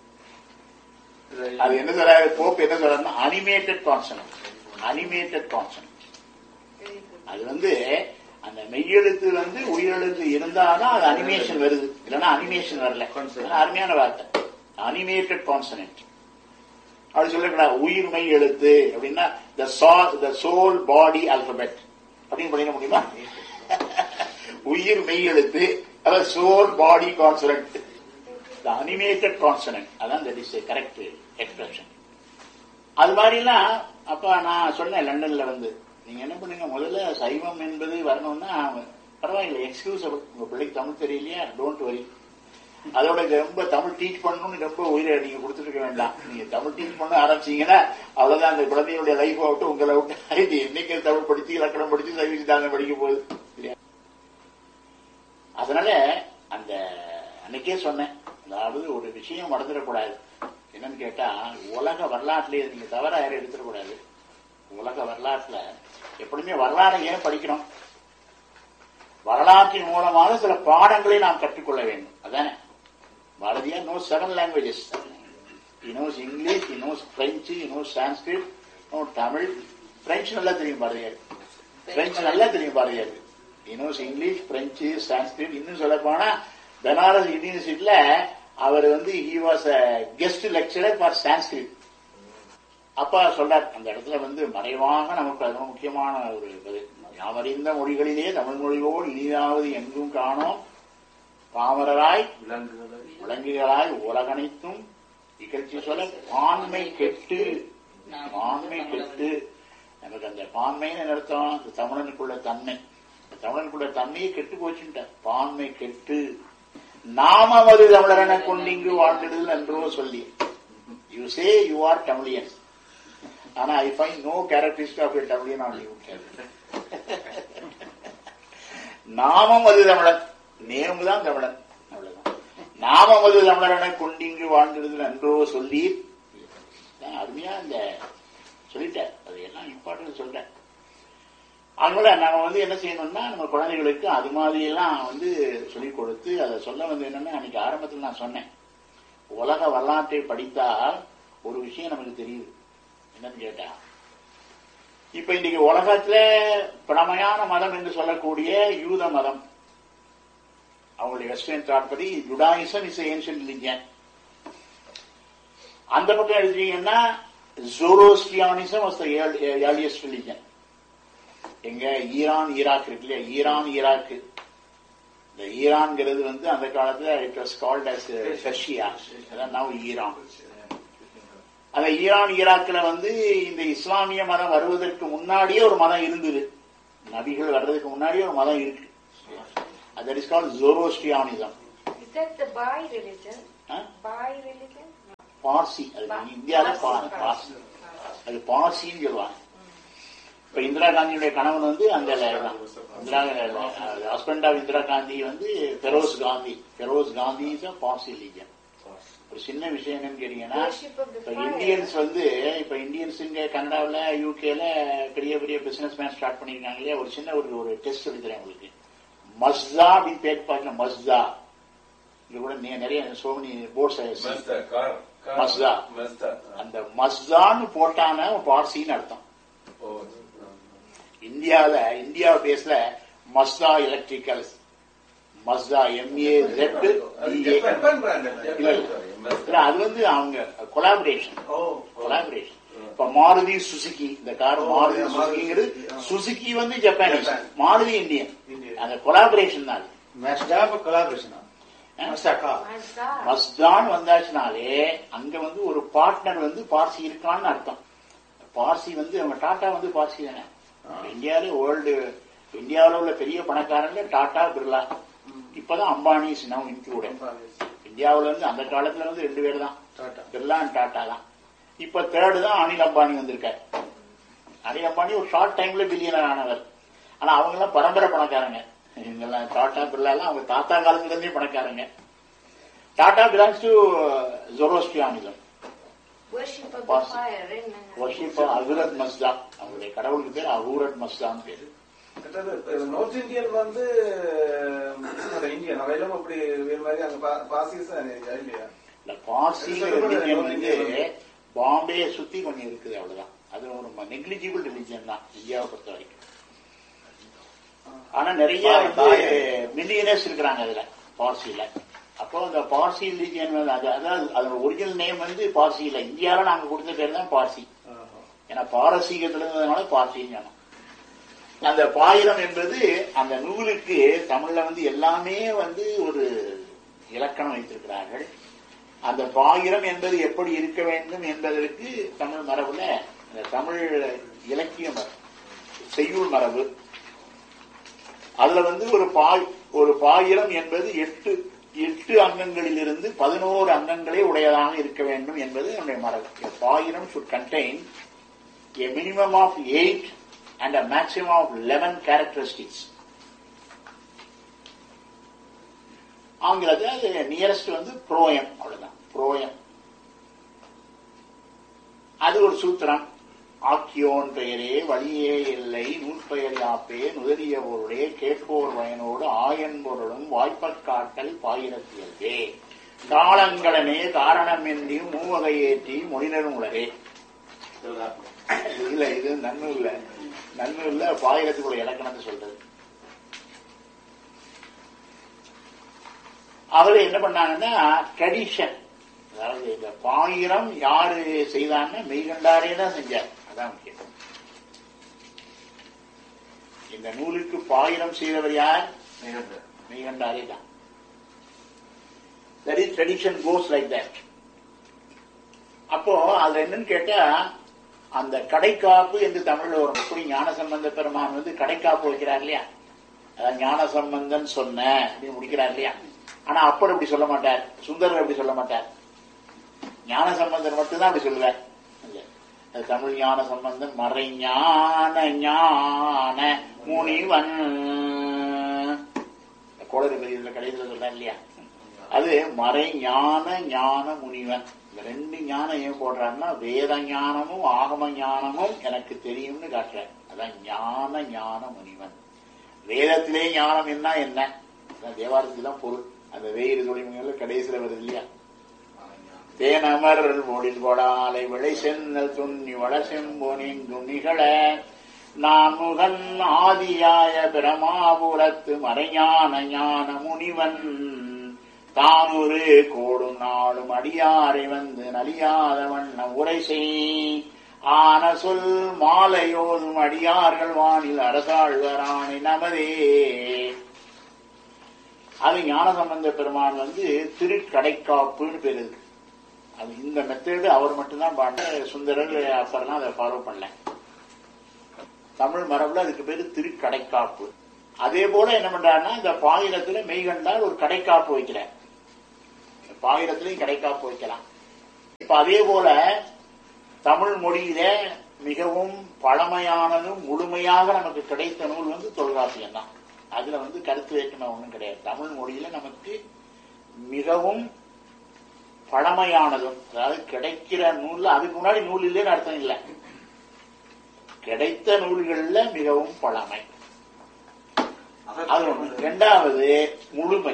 [SPEAKER 3] அது என்ன சொல்றாரு போப் என்ன சொல்றாருன்னா அனிமேட்டட் கான்சனன்ட் அனிமேட்டட் கான்சனன்ட் அது வந்து அந்த மெய்யெழுத்து வந்து உயிரெழுத்து இருந்தாதான் அது அனிமேஷன் வருது இல்லைன்னா அனிமேஷன் வரல அது அருமையான வார்த்தை அனிமேட்டட் கான்சனன்ட் அப்படி சொல்லக்கூடாது உயிர்மை எழுத்து அப்படின்னா த த சோல் பாடி ஆல்பபெட் அப்படின்னு பண்ணிட முடியுமா உயிர் மெய் எழுத்து அதாவது soul body consonant the animated consonant அதான் தட் இஸ் கரெக்ட் எக்ஸ்பிரஷன் அது மாதிரிலாம் அப்ப நான் சொன்னேன் லண்டன்ல வந்து நீங்க என்ன பண்ணுங்க முதல்ல சைவம் என்பது வரணும்னா பரவாயில்ல எக்ஸ்கியூஸ் உங்க பிள்ளைக்கு தமிழ் தெரியலையா டோன்ட் வரி அதோட ரொம்ப தமிழ் டீச் பண்ணணும்னு ரொம்ப உயிரை நீங்க கொடுத்துருக்க வேண்டாம் நீங்க தமிழ் டீச் பண்ண ஆரம்பிச்சீங்கன்னா அவ்வளவுதான் அந்த குழந்தையுடைய லைஃப் விட்டு உங்களை விட்டு இது என்னைக்கு தமிழ் படிச்சு இலக்கணம் படிச்சு சைவ சித்தாந்தம் படிக்க போகுது இல்லையா அதனால அந்த அன்னைக்கே சொன்னேன் அதாவது ஒரு விஷயம் மறந்துடக்கூடாது என்னன்னு கேட்டா உலக வரலாற்றுலயே நீங்க தவற யாரும் எடுத்துடக்கூடாது உலக வரலாற்றுல எப்படியுமே வரலாறை ஏன் படிக்கணும் வரலாற்றின் மூலமாக சில பாடங்களை நாம் கற்றுக்கொள்ள வேண்டும் அதானே Bharathiyar knows seven languages he knows English he knows French he knows Sanskrit no Tamil French நல்லா தெரியும் பாரதியார் பிரெஞ்சு நல்லா தெரியும் Bharathiyar he knows English French Sanskrit இன்னும் சொல்ல போனா பனாரஸ் யூனிவர்சிட்டியில அவர் வந்து he was a guest lecturer for Sanskrit அப்பா சொல்றார் அந்த இடத்துல வந்து மறைவாக நமக்கு அது ரொம்ப முக்கியமான ஒரு இது யாவறிந்த மொழிகளிலே தமிழ் மொழியோடு இனிதாவது எங்கும் காணோம் பாமரராய்
[SPEAKER 4] விலங்குகளை
[SPEAKER 3] விலங்குகளாய் உலகனைத்தும் இகழ்ச்சி சொல்ல பான்மை கெட்டு பான்மை கெட்டு நமக்கு அந்த பான்மைன்னு அர்த்தம் அந்த தமிழனுக்குள்ள தன்மை அந்த தமிழனுக்குள்ள தன்மையை கெட்டு போச்சுட்ட பான்மை கெட்டு நாமமது தமிழரென கொண்டிங்கு வாழ்ந்திடுதல் என்றோ சொல்லி you say you are Tamilian ஆனா I find no characteristic of Tamilian on you நாமம் அது தமிழன் நேம் தான் தமிழன் அவ்வளவுதான் நாமம் அது தமிழரென கொண்டிங்கு வாழ்ந்திடுதல் என்றோ சொல்லி நான் அருமையா இந்த சொல்லிட்டேன் அது எல்லாம் இம்பார்ட்டன்ட் சொல்றேன் அதனால நம்ம வந்து என்ன செய்யணும்னா நம்ம குழந்தைகளுக்கு அது மாதிரி எல்லாம் வந்து சொல்லிக் கொடுத்து அதை சொல்ல வந்து என்னன்னா அன்னைக்கு ஆரம்பத்தில் நான் சொன்னேன் உலக வரலாற்றை படித்தால் ஒரு விஷயம் நமக்கு தெரியுது என்னன்னு கேட்டா இப்ப இன்னைக்கு உலகத்துல பழமையான மதம் என்று சொல்லக்கூடிய யூத மதம் அவங்களுடைய வெஸ்டர்ன் தாட் படி ஜுடாயிசம் இஸ் ஏன்ஷியன் ரிலிஜன் அந்த பக்கம் எடுத்தீங்கன்னா Zoroastrianism was the earliest religion எங்க ஈரான் ஈராக் இருக்கு இல்லையா ஈரான் ஈராக்கு இந்த ஈரான்ங்கிறது வந்து அந்த காலத்துல it was called as Persia அதான் நவ் ஈரான் அந்த ஈரான் ஈராக்ல வந்து இந்த இஸ்லாமிய மதம் வருவதற்கு முன்னாடியே ஒரு மதம் இருந்தது நபிகள் வர்றதுக்கு முன்னாடியே ஒரு மதம் இருக்கு that is call Zoroastrianism
[SPEAKER 6] Is that the Bai religion?
[SPEAKER 3] Huh?
[SPEAKER 6] Bai religion?
[SPEAKER 3] Parsi அது இந்தியாவில பா-
[SPEAKER 6] பார்சி.
[SPEAKER 3] பார்சி அது பார்சின்னு சொல்லுவாங்க இப்ப இந்திரா காந்தியுடைய கணவன் வந்து அந்த தான். இந்திரா ஹஸ்பண்ட் ஆஃப் இந்திரா காந்தி வந்து ஃபெரோஸ் காந்தி ஃபெரோஸ் காந்தி இஸ் பார்சி ரிலிஜன் ஒரு சின்ன விஷயம் என்னன்னு கேட்டீங்கன்னா
[SPEAKER 6] Worship of the
[SPEAKER 3] இப்ப
[SPEAKER 6] fire.
[SPEAKER 3] இந்தியன்ஸ் வந்து இப்ப இந்தியன்ஸ் இங்க கனடாவில் யூகேல பெரிய பெரிய பிசினஸ் மேன் ஸ்டார்ட் பண்ணிருக்காங்க இல்லையா ஒரு சின்ன ஒரு ஒரு டெஸ்ட் எடுக்கிறேன் உங்களுக்கு மஸ்தா அப்படின்னு பேர் பாருங்க மஸ்தா இங்க கூட நெ- நிறைய சோமனி போர்ட்ஸ்
[SPEAKER 5] Mazda car car.
[SPEAKER 3] Mazda.
[SPEAKER 5] Mazda
[SPEAKER 3] அந்த மஸ்தான்னு போட்டான பார்சின்னு அர்த்தம்
[SPEAKER 5] ஓ
[SPEAKER 3] இந்தியால இந்தியா பேஸ்ல மஸ்தா எலக்ட்ரிக்கல்ஸ் மஸ்தா எம்ஏ ஜெட்
[SPEAKER 5] அது ஜப்பான் பிராண்ட்
[SPEAKER 3] இல்ல, இல்ல அது வந்து அவங்க கொலாபரேஷன்
[SPEAKER 5] ஓ
[SPEAKER 3] கொலாபரேஷன் இப்ப மாருதி சுசுகி இந்த கார்
[SPEAKER 5] ஓ,
[SPEAKER 3] மாருதி
[SPEAKER 5] yeah, மாருதி
[SPEAKER 3] சுசுகிங்கிறது
[SPEAKER 5] சுசுகி, ஆமா.
[SPEAKER 3] சுசுகி வந்து Japanese
[SPEAKER 5] Japan.
[SPEAKER 3] Maruti Indian
[SPEAKER 5] Indian.
[SPEAKER 3] அந்த கொலாபரேஷன் தான் அது.
[SPEAKER 4] Mazda for collaboration. huh?
[SPEAKER 3] Ah?
[SPEAKER 4] Mazda car.
[SPEAKER 6] Mazda.
[SPEAKER 3] Mastan வந்தாச்சுனாலே அங்க வந்து ஒரு பார்ட்னர் வந்து பார்சி இருக்கான்னு அர்த்தம் பார்சி வந்து அவங்க டாடா வந்து பார்சி தானே இந்தியாவில வேர்ல்டு இந்தியாவில் உள்ள பெரிய பணக்காரங்க டாடா பிர்லா இப்பதான் அம்பானி நவ் இன்க்ளூடட் இந்தியாவுல இருந்து அந்த காலத்துல வந்து ரெண்டு பேர் தான்
[SPEAKER 4] Tata.
[SPEAKER 3] பிர்லா அண்ட் டாடா தான் இப்ப தேர்டு தான் அனில் அம்பானி வந்திருக்காரு அனில் அம்பானி ஒரு ஷார்ட் டைம்ல பில்லியனர் ஆனவர் ஆனா அவங்க எல்லாம் பரம்பரை பணக்காரங்க இவங்கெல்லாம் டாடா பிர்லா எல்லாம் அவங்க தாத்தா காலத்துல இருந்தே பணக்காரங்க Tata belongs to Zoroastrianism
[SPEAKER 6] Worship of the
[SPEAKER 3] Parsi.
[SPEAKER 6] fire. in-
[SPEAKER 3] worship அகுரத் மஸ்தா அவங்களுடைய கடவுளுக்கு பேர் அகூரத் மஸ்தான் பேரு
[SPEAKER 5] நார்த் இந்தியன் வந்து அந்த இந்தியன் அவையெல்லாம் அப்படி வேறு மாதிரி அங்க பா- பாசிஸ் இல்லையா
[SPEAKER 3] இந்த பார்சிங்கிற ரிலிஜன் வந்து பாம்பே சுத்தி கொஞ்சம் இருக்குது அவ்வளவுதான் அது ஒரு நெக்லிஜிபிள் ரிலிஜன் தான் இந்தியாவை பொறுத்த வரைக்கும் ஆனா நிறைய வந்து மில்லியனர்ஸ் இருக்கிறாங்க அதுல பார்சியில அப்போ அந்த பார்சி ரிலிஜன் அது அதாவது அதோட ஒரிஜினல் நேம் வந்து பார்சி இல்ல இந்தியாவில நாங்க கொடுத்த பேர் தான் பார்சி ஏன்னா பாரசீகத்துல இருந்ததுனால பார்சின்னு சொன்னோம் அந்த பாயிரம் என்பது அந்த நூலுக்கு தமிழ்ல வந்து எல்லாமே வந்து ஒரு இலக்கணம் வைத்திருக்கிறார்கள் அந்த பாயிரம் என்பது எப்படி இருக்க வேண்டும் என்பதற்கு தமிழ் மரபுல இந்த தமிழ் இலக்கிய மரபு செய்யுள் மரபு அதுல வந்து ஒரு பாய் ஒரு பாயிரம் என்பது எட்டு எட்டு அங்கங்களிலிருந்து பதினோரு அங்கங்களே உடையதாக இருக்க வேண்டும் என்பது என்னுடைய மரபு A பாயிரம் should contain a minimum of eight and a maximum of 11 characteristics. ஆங்கிலத்தில் அது நியரஸ்ட் வந்து ப்ரோயம் அவ்வளவுதான் ப்ரோயம் அது ஒரு சூத்திரம் ஆக்கியோன் பெயரே வழியே இல்லை நூற்பெயர் யாப்பே நுதறிய பொருளே கேட்போர் பயனோடு ஆயன் பொருளும் வாய்ப்பக் காட்டல் பாயிரத்தியல்வே காலங்களனே காரணமின்றி மூவகை ஏற்றி மொழினரும் உலகே இல்ல இது நன்னு இல்ல நன்னு இல்ல பாயிரத்துக்குள்ள இலக்கணத்தை சொல்றது அவரு என்ன பண்ணாங்கன்னா ட்ரெடிஷன் அதாவது இந்த பாயிரம் யாரு செய்தான்னு மெய்கண்டாரே தான் செஞ்சார் அதான் முக்கியம் இந்த நூலுக்கு பாயிரம் செய்தவர் யார் மெய்கண்டாரே தான் that is tradition goes like that அப்போ அதுல என்னன்னு கேட்டா அந்த கடைக்காப்பு என்று தமிழ்ல ஒரு எப்படி ஞான சம்பந்த பெருமான் வந்து கடைக்காப்பு வைக்கிறார் இல்லையா அதாவது ஞான சம்பந்தன் சொன்ன அப்படின்னு முடிக்கிறார் இல்லையா ஆனா அப்பர் அப்படி சொல்ல மாட்டார் சுந்தரர் அப்படி சொல்ல மாட்டார் ஞான சம்பந்தன் மட்டும்தான் அப்படி சொல்லுவார் இல்ல. அது தமிழ் ஞான சம்பந்தன் மறைஞான ஞான முனிவன் கோளறு பதிவுல கடைசியில் சொல்றார் இல்லையா அது மறைஞான ஞான முனிவன் இந்த ரெண்டு ஞானம் ஏன் போடுறாருன்னா வேத ஞானமும் ஆகம ஞானமும் எனக்கு தெரியும்னு காட்டுறேன் அதான் ஞான ஞான முனிவன் வேதத்திலே ஞானம் என்ன என்ன அதான் தேவாரத்துக்கு தான் பொருள் அந்த வேயிறு தொழில்முறையில கடைசியில வருது இல்லையா தேனமர் மொழில் கொடாலை விளை சென்னல் துண்ணி வள செம்பொனிங்கும் நிகழ நான் முகன் ஆதியாய பிரமாபுரத்து மறைஞான ஞான முனிவன் தான் ஒரு கோடும் நாளும் அடியாரை வந்து நலியாத வண்ணம் உரை செய் ஆன சொல் மாலையோதும் அடியார்கள் வானில் அரசாழ்வராணி நமதே அது ஞானசம்பந்த பெருமான் வந்து திருக்கடைக்காப்புன்னு பேர் இருக்கு அது இந்த மெத்தேடு அவர் மட்டும்தான் பாட சுந்தரர் அப்பர்லாம் அதை ஃபாலோ பண்ணல தமிழ் மரபுல அதுக்கு பேரு திருக்கடைக்காப்பு அதே போல என்ன பண்றாருன்னா இந்த பாயிரத்துல மெய்கண்டால் ஒரு கடைக்காப்பு வைக்கிறார் இந்த பாயிரத்திலையும் கடைக்காப்பு வைக்கலாம் இப்ப அதே போல தமிழ் மொழியில மிகவும் பழமையானதும் முழுமையாக நமக்கு கிடைத்த நூல் வந்து தொல்காப்பியம் தான் அதுல வந்து கருத்து வேற்றுமை ஒண்ணும் கிடையாது தமிழ் மொழியில நமக்கு மிகவும் பழமையானதும் அதாவது கிடைக்கிற நூல்ல அதுக்கு முன்னாடி நூல் இல்லைன்னு அர்த்தம் இல்லை கிடைத்த நூல்கள்ல மிகவும் பழமை அது ஒண்ணு ரெண்டாவது முழுமை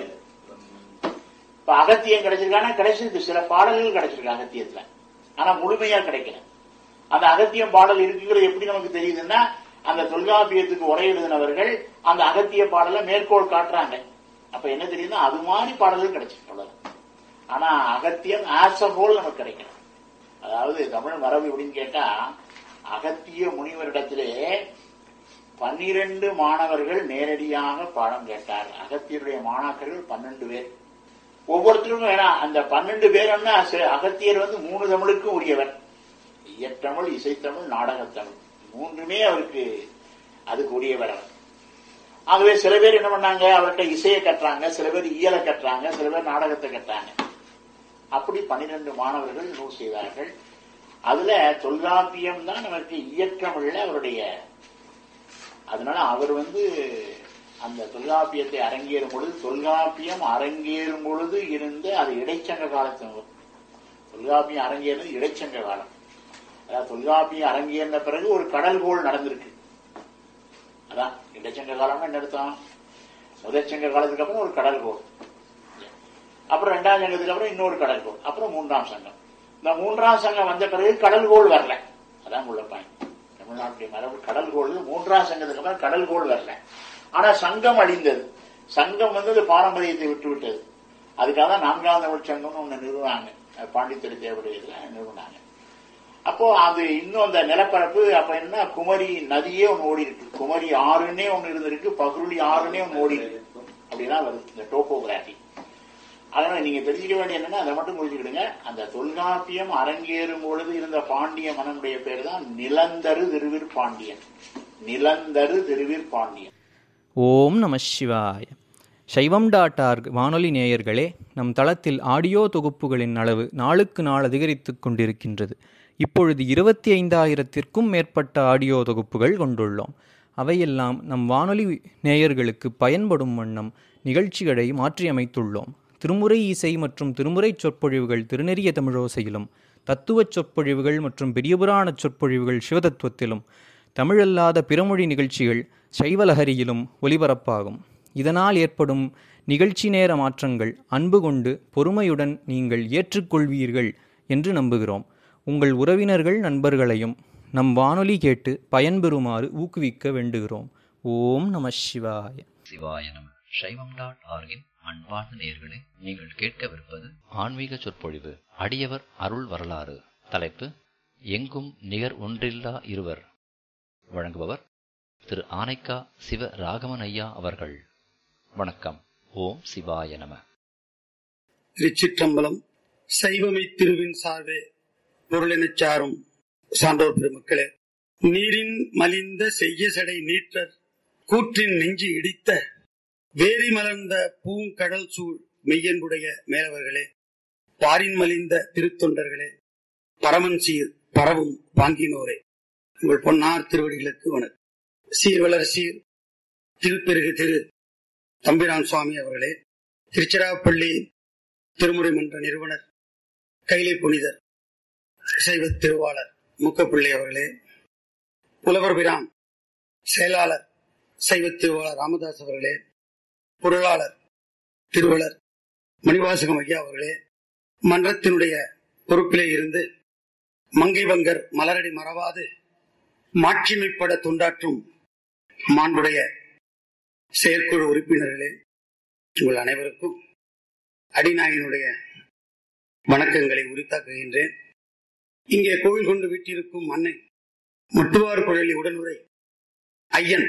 [SPEAKER 3] இப்ப அகத்தியம் கிடைச்சிருக்கானா கிடைச்சிருக்கு சில பாடல்கள் கிடைச்சிருக்கு அகத்தியத்துல ஆனா முழுமையா கிடைக்கல அந்த அகத்தியம் பாடல் இருக்குங்கிறது எப்படி நமக்கு தெரியுதுன்னா அந்த தொல்காப்பியத்துக்கு உரை எழுதினவர்கள் அந்த அகத்திய பாடலை மேற்கோள் காட்டுறாங்க அப்ப என்ன தெரியுதுன்னா அது மாதிரி பாடல்கள் கிடைச்சிருக்கு அவ்வளவுதான் ஆனா அகத்தியம் ஆஸ் அ ஹோல் நமக்கு கிடைக்கல அதாவது தமிழ் மரபு எப்படின்னு கேட்டா அகத்திய முனிவரிடத்திலே பன்னிரண்டு மாணவர்கள் நேரடியாக பாடம் கேட்டார் அகத்தியருடைய மாணாக்கர்கள் பன்னெண்டு பேர் ஒவ்வொருத்தருக்கும் வேணா அந்த பன்னெண்டு பேருன்னா ச- அகத்தியர் வந்து மூணு தமிழுக்கும் உரியவர் இயற்றமிழ் இசைத்தமிழ் நாடகத்தமிழ் மூன்றுமே அவருக்கு அதுக்கு உரியவர் அவர் ஆகவே சில பேர் என்ன பண்ணாங்க அவர்கிட்ட இசையை கட்டுறாங்க சில பேர் இயலை கட்டுறாங்க சில பேர் நாடகத்தை கட்டுறாங்க அப்படி பன்னிரண்டு மாணவர்கள் நூல் செய்தார்கள் அதுல தொல்காப்பியம் தான் நமக்கு இயற்றமிழ்ல அவருடைய அதனால அவர் வந்து அந்த தொல்காப்பியத்தை அரங்கேறும் பொழுது தொல்காப்பியம் அரங்கேறும் பொழுது இருந்து அது இடைச்சங்க காலத்து நூல். தொல்காப்பியம் அரங்கேறது இடைச்சங்க காலம் அதாவது தொல்காப்பியம் அரங்கேறின பிறகு ஒரு கடல்கோள் நடந்திருக்கு அதான் இடைச்சங்க காலம்னா என்ன அர்த்தம் முதற்சங்க காலத்துக்கு அப்புறம் ஒரு கடல்கோள் அப்புறம் ரெண்டாம் சங்கத்துக்கு அப்புறம் இன்னொரு கடல்கோள் அப்புறம் மூன்றாம் சங்கம் இந்த மூன்றாம் சங்கம் வந்த பிறகு கடல்கோள் வரல அதான் உள்ள பயன் தமிழ்நாட்டுடைய மரபு கடல்கோள் மூன்றாம் சங்கத்துக்கு அப்புறம் கடல்கோள் வரல ஆனா சங்கம் அழிந்தது சங்கம் வந்து அது பாரம்பரியத்தை விட்டு விட்டது அதுக்காக தான் நான்காம் தமிழ் சங்கம்னு ஒண்ணு நிறுவனாங்க அஹ் பாண்டித்துறை தேவடையில நிறுவனாங்க அப்போ அது இன்னும் அந்த நிலப்பரப்பு அப்ப என்ன குமரி நதியே ஒண்ணு ஓடி இருக்கு குமரி ஆறுன்னே ஒண்ணு இருந்திருக்கு பகுருளி ஆறுன்னே ஒண்ணு ஓடி இருக்கு அப்படிலாம் வருது இந்த டோபோகிராஃபி அதனால நீங்க தெரிஞ்சுக்க வேண்டிய என்னன்னா அதை மட்டும் புரிஞ்சுக்கிடுங்க அந்த தொல்காப்பியம் அரங்கேறும் பொழுது இருந்த பாண்டிய மன்னனுடைய பேர் தான் நிலந்தரு திருவிற் பாண்டியன் நிலந்தரு திருவிற் பாண்டியன்
[SPEAKER 7] ஓம் நம சிவாய சைவம் டாட் ஆர்க் வானொலி நேயர்களே நம் தளத்தில் ஆடியோ தொகுப்புகளின் அளவு நாளுக்கு நாள் அதிகரித்துக் கொண்டிருக்கின்றது இப்பொழுது இருபத்தி ஐந்தாயிரத்திற்கும் மேற்பட்ட ஆடியோ தொகுப்புகள் கொண்டுள்ளோம் அவையெல்லாம் நம் வானொலி நேயர்களுக்கு பயன்படும் வண்ணம் நிகழ்ச்சிகளை மாற்றியமைத்துள்ளோம் திருமுறை இசை மற்றும் திருமுறை சொற்பொழிவுகள் திருநெறிய தமிழோசையிலும் தத்துவச் சொற்பொழிவுகள் மற்றும் பெரியபுராணச் சொற்பொழிவுகள் சிவதத்துவத்திலும் தமிழல்லாத பிறமொழி நிகழ்ச்சிகள் சைவலஹரியிலும் ஒலிபரப்பாகும் இதனால் ஏற்படும் நிகழ்ச்சி நேர மாற்றங்கள் அன்பு கொண்டு பொறுமையுடன் நீங்கள் ஏற்றுக்கொள்வீர்கள் என்று நம்புகிறோம் உங்கள் உறவினர்கள் நண்பர்களையும் நம் வானொலி கேட்டு பயன்பெறுமாறு ஊக்குவிக்க வேண்டுகிறோம் ஓம் நம சிவாய
[SPEAKER 8] சிவாய நம சைவம் டாட் ஆர்கின் அன்பார்ந்த நேயர்களே நீங்கள் கேட்கவிருப்பது ஆன்மீக சொற்பொழிவு அடியவர் அருள் வரலாறு தலைப்பு எங்கும் நிகர் ஒன்றில்லா இருவர் வழங்குபவர் திரு ஆனைக்கா சிவ ராகவன் ஐயா அவர்கள் வணக்கம் ஓம் சிவாய நம
[SPEAKER 9] திருச்சிற்றம்பலம் சைவமை திருவின் சார்பே பொருளெனச் சாரும் சான்றோர் பெருமக்களே நீரின் மலிந்த செய்ய சடை நீற்றர் கூற்றின் நெஞ்சு இடித்த வேரி மலர்ந்த பூங்கடல் சூழ் மெய்யன்புடைய மேலவர்களே பாரின் மலிந்த திருத்தொண்டர்களே பரமன் சீர் பரவும் வாங்கினோரே உங்கள் பொன்னார் திருவடிகளுக்கு வணக்கம் சீர்வளர் சீர் திருப்பெருகு திரு தம்பிரான் சுவாமி அவர்களே திருச்சிராப்பள்ளி திருமுறை மன்ற நிறுவனர் கைலை புனிதர் சைவ திருவாளர் முக்கப்பிள்ளை அவர்களே புலவர் பிரான் செயலாளர் சைவ திருவாளர் ராமதாஸ் அவர்களே பொருளாளர் திருவளர் மணிவாசகம் ஐயா அவர்களே மன்றத்தினுடைய பொறுப்பிலே இருந்து மங்கை வங்கர் மலரடி மறவாது மாட்சிமைப்பட தொண்டாற்றும் மாண்புடைய செயற்குழு உறுப்பினர்களே உங்கள் அனைவருக்கும் அடிநாயனுடைய வணக்கங்களை உரித்தாக்குகின்றேன் இங்கே கோவில் கொண்டு வீட்டிருக்கும் அன்னை முட்டுவார் குழலி உடனுரை ஐயன்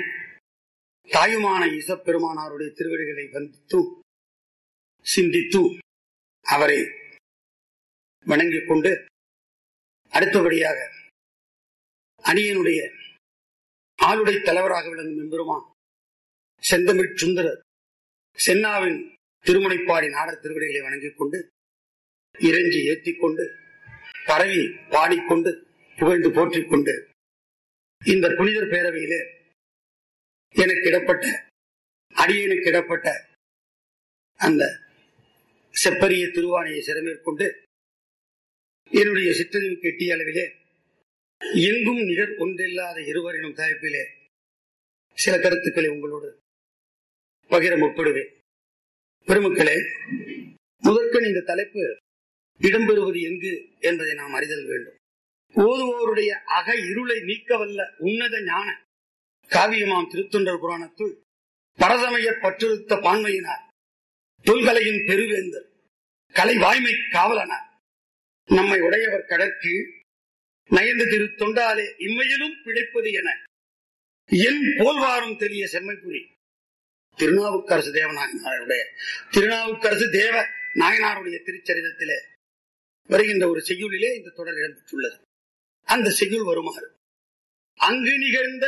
[SPEAKER 9] தாயுமான இசப்பெருமானாருடைய திருவடிகளை வந்தித்தும் சிந்தித்தும் அவரை வணங்கிக் கொண்டு அடுத்தபடியாக அணியனுடைய ஆளுடை தலைவராக விளங்கும் எம்பெருமான் செந்தமிழ் சுந்தரர் சென்னாவின் திருமுனைப்பாடி நாடர் திருவடிகளை வணங்கிக் கொண்டு இறைஞ்சி ஏற்றிக் கொண்டு பரவி பாடிக்கொண்டு புகழ்ந்து போற்றிக் கொண்டு இந்த புனிதர் பேரவையிலே எனக்கு இடப்பட்ட அடியனுக்கு இடப்பட்ட அந்த செப்பரிய திருவானையை சிறமேற்கொண்டு என்னுடைய சிற்றறிவுக்கு எட்டிய அளவிலே எங்கும் நிகர் ஒன்றில்லாத இருவர் எனும் தலைப்பிலே சில கருத்துக்களை உங்களோடு பகிர முற்படுவேன் பெருமக்களே முதற்கண் இந்த தலைப்பு இடம்பெறுவது எங்கு என்பதை நாம் அறிதல் வேண்டும் ஓதுவோருடைய அக இருளை நீக்கவல்ல உன்னத ஞான காவியமாம் திருத்தொண்டர் புராணத்துள் பரசமய பற்றுறுத்த பான்மையினார் தொல்கலையின் பெருவேந்தர் கலை வாய்மை காவலனார் நம்மை உடையவர் கடற்கு நயந்த திரு தொண்டாலே இம்மையிலும் பிழைப்பது என என் போல்வாரும் தெரிய செம்மைப்புரி திருநாவுக்கரசு தேவநாயனாருடைய திருநாவுக்கரசு தேவ நாயனாருடைய திருச்சரிதத்திலே வருகின்ற ஒரு செய்யுளிலே இந்த தொடர் இடம்பெற்றுள்ளது அந்த செய்யுள் வருமாறு அங்கு நிகழ்ந்த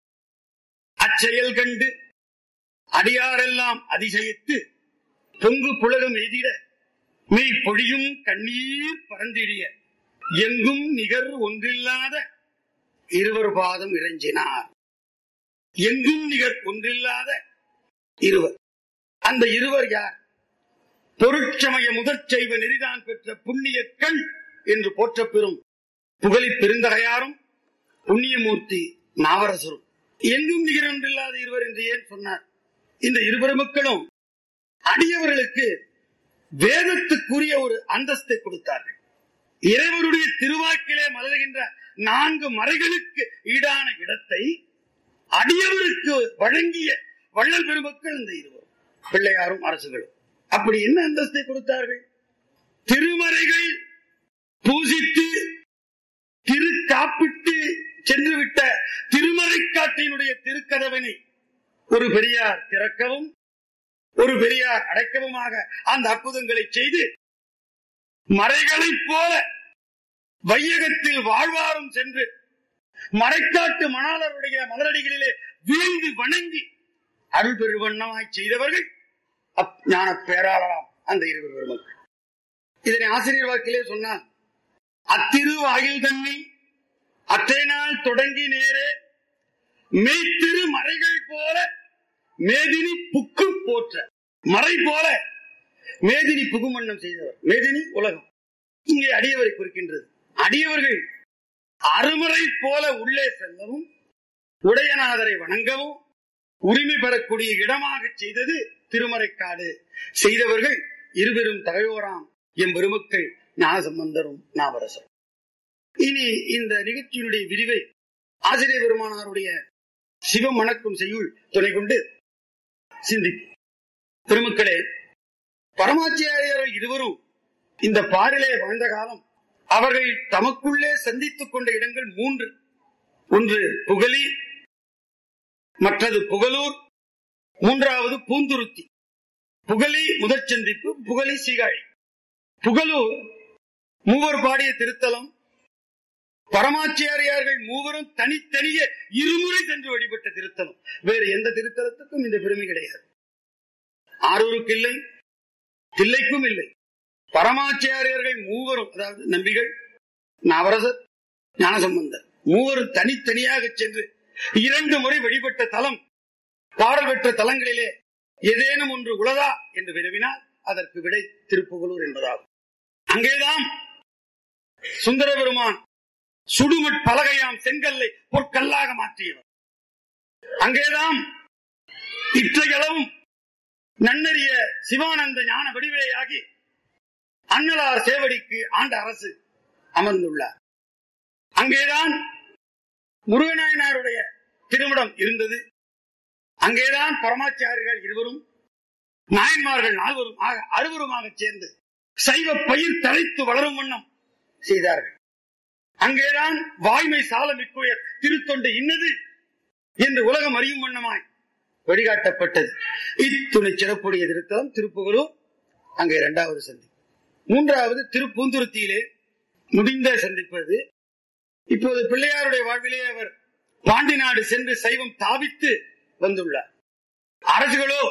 [SPEAKER 9] அச்செயல் கண்டு அடியாரெல்லாம் அதிசயித்து பொங்கு புலகம் எதிர மெய் பொழியும் கண்ணீர் பறந்திடிய எங்கும் நிகர் ஒன்றில்லாத இருவர் பாதம் இறைஞ்சினார் எங்கும் நிகர் ஒன்றில்லாத இருவர் அந்த இருவர் யார் பொருட்சமய முதற் செய்வ நெறிதான் பெற்ற புண்ணிய கண் என்று போற்றப் பெறும் புகழி பெருந்தகையாரும் புண்ணியமூர்த்தி நாவரசரும் எங்கும் நிகரொன்றில்லாத இருவர் என்று ஏன் சொன்னார் இந்த இருவர் மக்களும் அடியவர்களுக்கு வேதத்துக்குரிய ஒரு அந்தஸ்தை கொடுத்தார்கள் இறைவருடைய திருவாக்கிலே மலர்கின்ற நான்கு மறைகளுக்கு ஈடான இடத்தை அடியவருக்கு வழங்கிய வள்ளல் பெருமக்கள் இந்த இருவர் பிள்ளையாரும் அரசுகளும் அப்படி என்ன அந்தஸ்தை கொடுத்தார்கள் திருமறைகள் பூசித்து திரு காப்பிட்டு சென்று விட்ட திருமறைக்காட்டினுடைய திருக்கதவனை ஒரு பெரியார் திறக்கவும் ஒரு பெரியார் அடைக்கவுமாக அந்த அற்புதங்களை செய்து மறைகளைப் போல வையகத்தில் வாழ்வாரும் சென்று மறைக்காட்டு மணாளருடைய மலரடிகளிலே வீழ்ந்து வணங்கி அருள் பெருவண்ணமாய் செய்தவர்கள் அப்- ஞான பேராளராம் அந்த இருவர் பெருமக்கள் இதனை ஆசிரியர் வாக்கிலே சொன்னார் அத்திரு வாயில் தன்னை அத்தை நாள் தொடங்கி நேரே மெய்த்திரு மறைகள் போல மேதினி புக்கு போற்ற மறை போல மேதினி புகுமன்னம் செய்தவர் மேதினி உலகம் இங்கே அடியவரை குறிக்கின்றது அடியவர்கள் அருமறை போல உள்ளே செல்லவும் உடையநாதரை வணங்கவும் உரிமை பெறக்கூடிய இடமாக செய்தது திருமறைக்காடு செய்தவர்கள் இருவரும் தகையோராம் எம் பெருமக்கள் ஞானசம்பந்தரும் நாவரசர் இனி இந்த நிகழ்ச்சியினுடைய விரிவை ஆசிரியர் பெருமானாருடைய சிவம் மணக்கும் செய்யுள் துணை கொண்டு சிந்திப்போம் பெருமக்களே பரமாச்சாரியர்கள் இருவரும் இந்த பாரிலே வாழ்ந்த காலம் அவர்கள் தமக்குள்ளே சந்தித்துக் கொண்ட இடங்கள் மூன்று ஒன்று புகலி மற்றது புகலூர் மூன்றாவது பூந்துருத்தி புகலி முதற் சந்திப்பு புகலி சீகாழி புகலூர் மூவர் பாடிய திருத்தலம் பரமாச்சியாரியார்கள் மூவரும் தனித்தனியே இருமுறை சென்று வழிபட்ட திருத்தலம் வேறு எந்த திருத்தலத்துக்கும் இந்த பெருமை கிடையாது ஆரூருக்கு இல்லை தில்லைக்கும் இல்லை பரமாச்சாரியர்கள் மூவரும் அதாவது நம்பிகள் நவரசர் ஞானசம்பந்தர் மூவரும் தனித்தனியாக சென்று இரண்டு முறை வழிபட்ட தலம் பாடல் பெற்ற தலங்களிலே ஏதேனும் ஒன்று உளதா என்று வினவினால் அதற்கு விடை திருப்புகலூர் என்பதாகும் அங்கேதான் சுந்தர பெருமான் சுடுமட் பலகையாம் செங்கல்லை பொற்கல்லாக மாற்றியவர் அங்கேதான் இற்றையளவும் நன்னறிய சிவானந்த ஞான வடிவேயாகி அன்னலார் சேவடிக்கு ஆண்ட அரசு அமர்ந்துள்ளார் அங்கேதான் முருகநாயனாருடைய திருமணம் இருந்தது அங்கேதான் பரமாச்சாரிகள் இருவரும் நாயன்மார்கள் நால்வரும் ஆக அறுவருமாக சேர்ந்து சைவ பயிர் தழைத்து வளரும் வண்ணம் செய்தார்கள் அங்கேதான் வாய்மை சால மிக்குயர் திருத்தொண்டு இன்னது என்று உலகம் அறியும் வண்ணமாய் வழிகாட்டப்பட்டது இத்துணை சிறப்புடைய திருத்தலம் திருப்புகலூர் அங்கே இரண்டாவது சந்தி மூன்றாவது திருப்பூந்துருத்தியிலே முடிந்த சந்திப்பது இப்போது பிள்ளையாருடைய வாழ்விலே அவர் பாண்டி நாடு சென்று சைவம் தாவித்து வந்துள்ளார் அரசுகளோ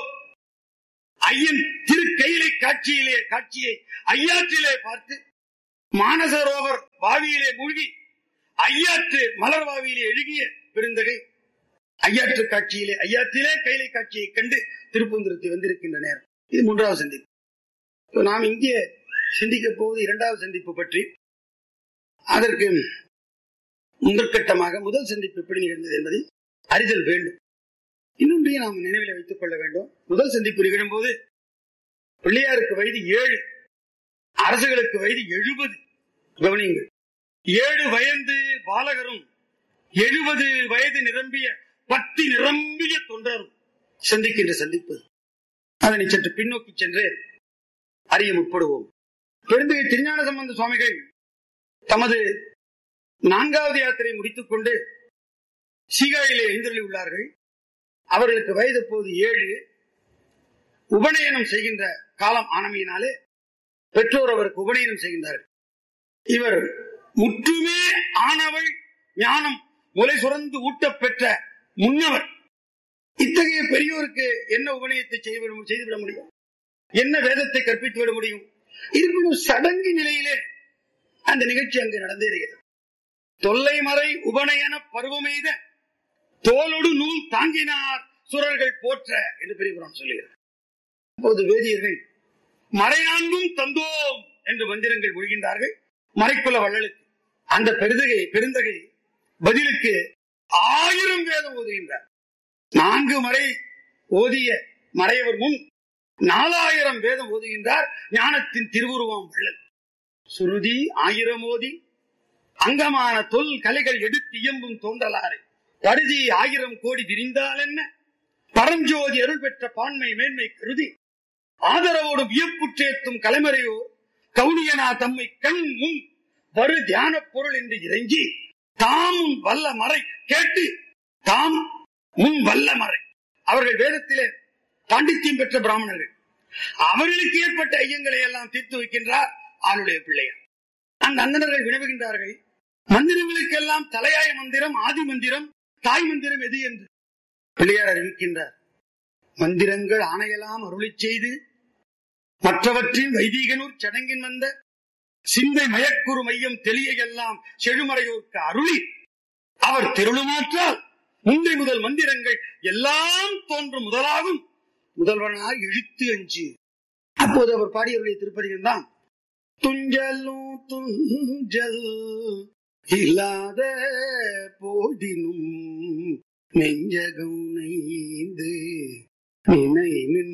[SPEAKER 9] ஐயன் திருக்கையிலை காட்சியிலே காட்சியை ஐயாற்றிலே பார்த்து மானசரோவர் வாவியிலே மூழ்கி ஐயாற்று மலர் வாவியிலே எழுகிய பெருந்தகை ஐயாற்று காட்சியிலே ஐயாற்றிலே கைலை காட்சியை கண்டு திருப்பூந்துருத்தி வந்திருக்கின்ற நேரம் இது மூன்றாவது சந்திப்பு இப்ப நாம் இங்கே சிந்திக்க போவது இரண்டாவது சந்திப்பு பற்றி அதற்கு முதற்கட்டமாக முதல் சந்திப்பு எப்படி நிகழ்ந்தது என்பதை அறிதல் வேண்டும் இன்னொன்றையும் நாம் நினைவில் வைத்துக் கொள்ள வேண்டும் முதல் சந்திப்பு நிகழும் போது பிள்ளையாருக்கு வயது ஏழு அரசுகளுக்கு வயது எழுபது கவனியுங்கள் ஏழு வயது பாலகரும் எழுபது வயது நிரம்பிய பத்தி நிரம்பிய தொண்டரும் சந்திக்கின்ற சந்திப்பு அதனை சற்று பின்னோக்கி சென்று அறிய முற்படுவோம் பெருந்தகை திருஞான சம்பந்த சுவாமிகள் தமது நான்காவது யாத்திரை முடித்துக் கொண்டு சீகாயிலே எழுந்தருளி உள்ளார்கள் அவர்களுக்கு வயது போது ஏழு உபநயனம் செய்கின்ற காலம் ஆனமையினாலே பெற்றோர் அவருக்கு உபநயனம் செய்கின்றார்கள் இவர் முற்றுமே ஆனவள் ஞானம் முலை சுரந்து ஊட்டப் பெற்ற முன்னவர் இத்தகைய பெரியோருக்கு என்ன உபநயத்தை செய்து செய்துவிட முடியும் என்ன வேதத்தை கற்பித்து விட முடியும் இருப்பினும் சடங்கு நிலையிலே அந்த நிகழ்ச்சி அங்கு நடந்தேறுகிறது தொல்லைமறை உபநயன பருவமெய்த தோலொடு நூல் தாங்கினார் சுரர்கள் போற்ற என்று பெரியபுரம் சொல்லுகிறார் அப்போது வேதியர்கள் மறை நான்கும் தந்தோம் என்று மந்திரங்கள் மொழிகின்றார்கள் மறைக்குல வள்ளலுக்கு அந்த பெருந்தகை பெருந்தகை பதிலுக்கு ஆயிரம் வேதம் ஓதுகின்றார் நான்கு மறை ஓதிய மறையவர் முன் நாலாயிரம் வேதம் ஓதுகின்றார் ஞானத்தின் திருவுருவம் வள்ளல் சுருதி ஆயிரம் ஓதி அங்கமான தொல் கலைகள் எடுத்து இயம்பும் தோன்றலாறு பருதி ஆயிரம் கோடி விரிந்தால் என்ன பரஞ்சோதி அருள் பெற்ற பான்மை மேன்மை கருதி ஆதரவோடு வியப்புற்றேத்தும் கலைமறையோர் கவுனியனா தம்மை கண் முன் வரு தியான பொருள் என்று இறைஞ்சி தாமும் வல்ல மறை கேட்டு தாம் முன் வல்ல மறை அவர்கள் வேதத்திலே பாண்டித்யம் பெற்ற பிராமணர்கள் அவர்களுக்கு ஏற்பட்ட ஐயங்களை எல்லாம் தீர்த்து வைக்கின்றார் ஆளுடைய பிள்ளையார் அந்த அந்தனர்கள் வினவுகின்றார்கள் மந்திரங்களுக்கெல்லாம் தலையாய மந்திரம் ஆதி மந்திரம் தாய் மந்திரம் எது என்று பிள்ளையார் அறிவிக்கின்றார் மந்திரங்கள் ஆணையெல்லாம் அருளிச் செய்து மற்றவற்றின் வைதீகனூர் சடங்கின் வந்த சிந்தை மயக்குறு மையம் தெளிய எல்லாம் செழுமறையோர்க்கு அருளி அவர் தெருளுமாற்றால் முந்தை முதல் மந்திரங்கள் எல்லாம் தோன்றும் முதலாகும் முதல்வனாய் எழுத்து அஞ்சு அப்போது அவர் பாடியவருடைய திருப்பதிகள் தான் துஞ்சலும் துஞ்சல் இல்லாத போதினும் நெஞ்சகம் நெய்ந்து நினைவின்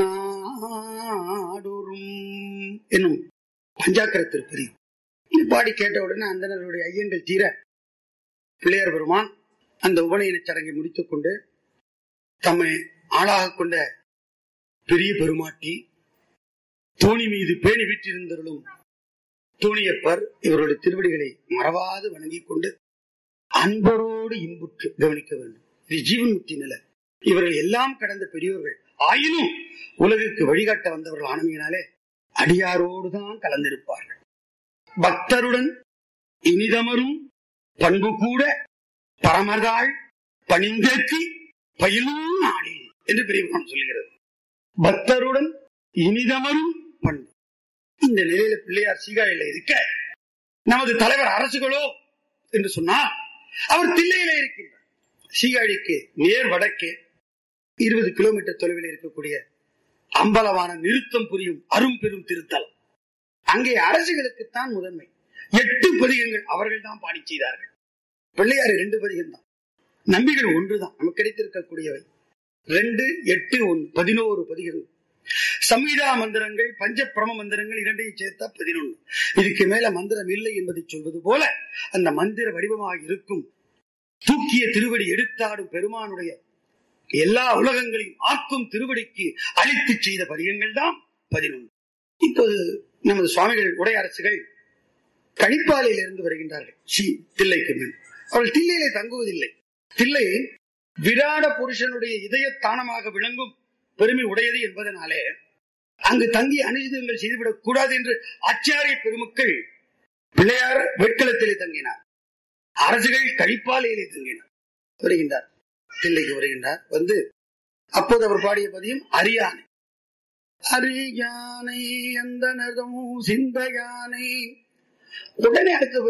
[SPEAKER 9] நாடொரும் என்னும் பஞ்சாக்கர திருப்பதி இது பாடி கேட்ட உடனே அந்தனருடைய ஐயங்கள் தீர பிள்ளையார் பெருமான் அந்த உபநயன சடங்கை முடித்துக் கொண்டு தம்மை ஆளாக கொண்ட பெரிய பெருமாட்டி தோணி மீது பேணி வீற்றிருந்தவர்களும் தோணியப்பர் இவருடைய திருவடிகளை மறவாது வணங்கிக் கொண்டு அன்பரோடு இன்புற்று கவனிக்க வேண்டும் இது ஜீவன் முக்தி நிலை இவர்கள் எல்லாம் கடந்த பெரியோர்கள் ஆயினும் உலகிற்கு வழிகாட்ட வந்தவர்கள் ஆனமையினாலே அடியாரோடுதான் கலந்திருப்பார்கள் பக்தருடன் இனிதமரும் பண்பு கூட பரமதாள் பணிந்தேற்றி பயிலும் நாளில் என்று பெரியவன் சொல்லுகிறது பக்தருடன் இனிதமரும் பண்பு இந்த நிலையில பிள்ளையார் சீகாழில இருக்க நமது தலைவர் அரசுகளோ என்று சொன்னால் அவர் தில்லையில இருக்கின்றார் சீகாழிக்கு நேர் வடக்கே இருபது கிலோமீட்டர் தொலைவில் இருக்கக்கூடிய அம்பலமான நிறுத்தம் புரியும் அரும் பெரும் திருத்தலம் அங்கே அரசுகளுக்குத்தான் முதன்மை எட்டு பதிகங்கள் அவர்கள் தான் பாடி செய்தார்கள் பிள்ளையாறு ரெண்டு பதிகம் தான் நம்பிகள் ஒன்றுதான் நமக்கு கிடைத்திருக்கக்கூடியவை ரெண்டு எட்டு ஒன்று பதினோரு பதிகங்கள் சம்ஹிதா மந்திரங்கள் பஞ்ச பிரம மந்திரங்கள் இரண்டையும் சேர்த்தா பதினொன்று இதுக்கு மேல மந்திரம் இல்லை என்பதை சொல்வது போல அந்த மந்திர வடிவமாக இருக்கும் தூக்கிய திருவடி எடுத்தாடும் பெருமானுடைய எல்லா உலகங்களையும் ஆக்கும் திருவடிக்கு அழித்து செய்த பதிகங்கள் தான் பதினொன்று இப்போது நமது சுவாமிகள் உடையரசுகள் கழிப்பாலையில் இருந்து வருகின்றார்கள் சி தில்லைக்கு மேல் அவர்கள் தில்லையிலே தங்குவதில்லை தில்லை விராட புருஷனுடைய இதயத்தானமாக விளங்கும் பெருமை உடையது என்பதனாலே அங்கு தங்கி அனுஜிதங்கள் செய்துவிடக் கூடாது என்று ஆச்சாரிய பெருமக்கள் பிள்ளையார் வெட்களத்திலே தங்கினார் அரசுகள் கழிப்பாலையிலே தங்கினார் வருகின்றார் தில்லைக்கு வருகின்றார் வந்து அப்போது அவர் பாடிய பதியம் அரியானை அரியானை அந்த நதமும் சிந்தையானை உடனே அடுத்த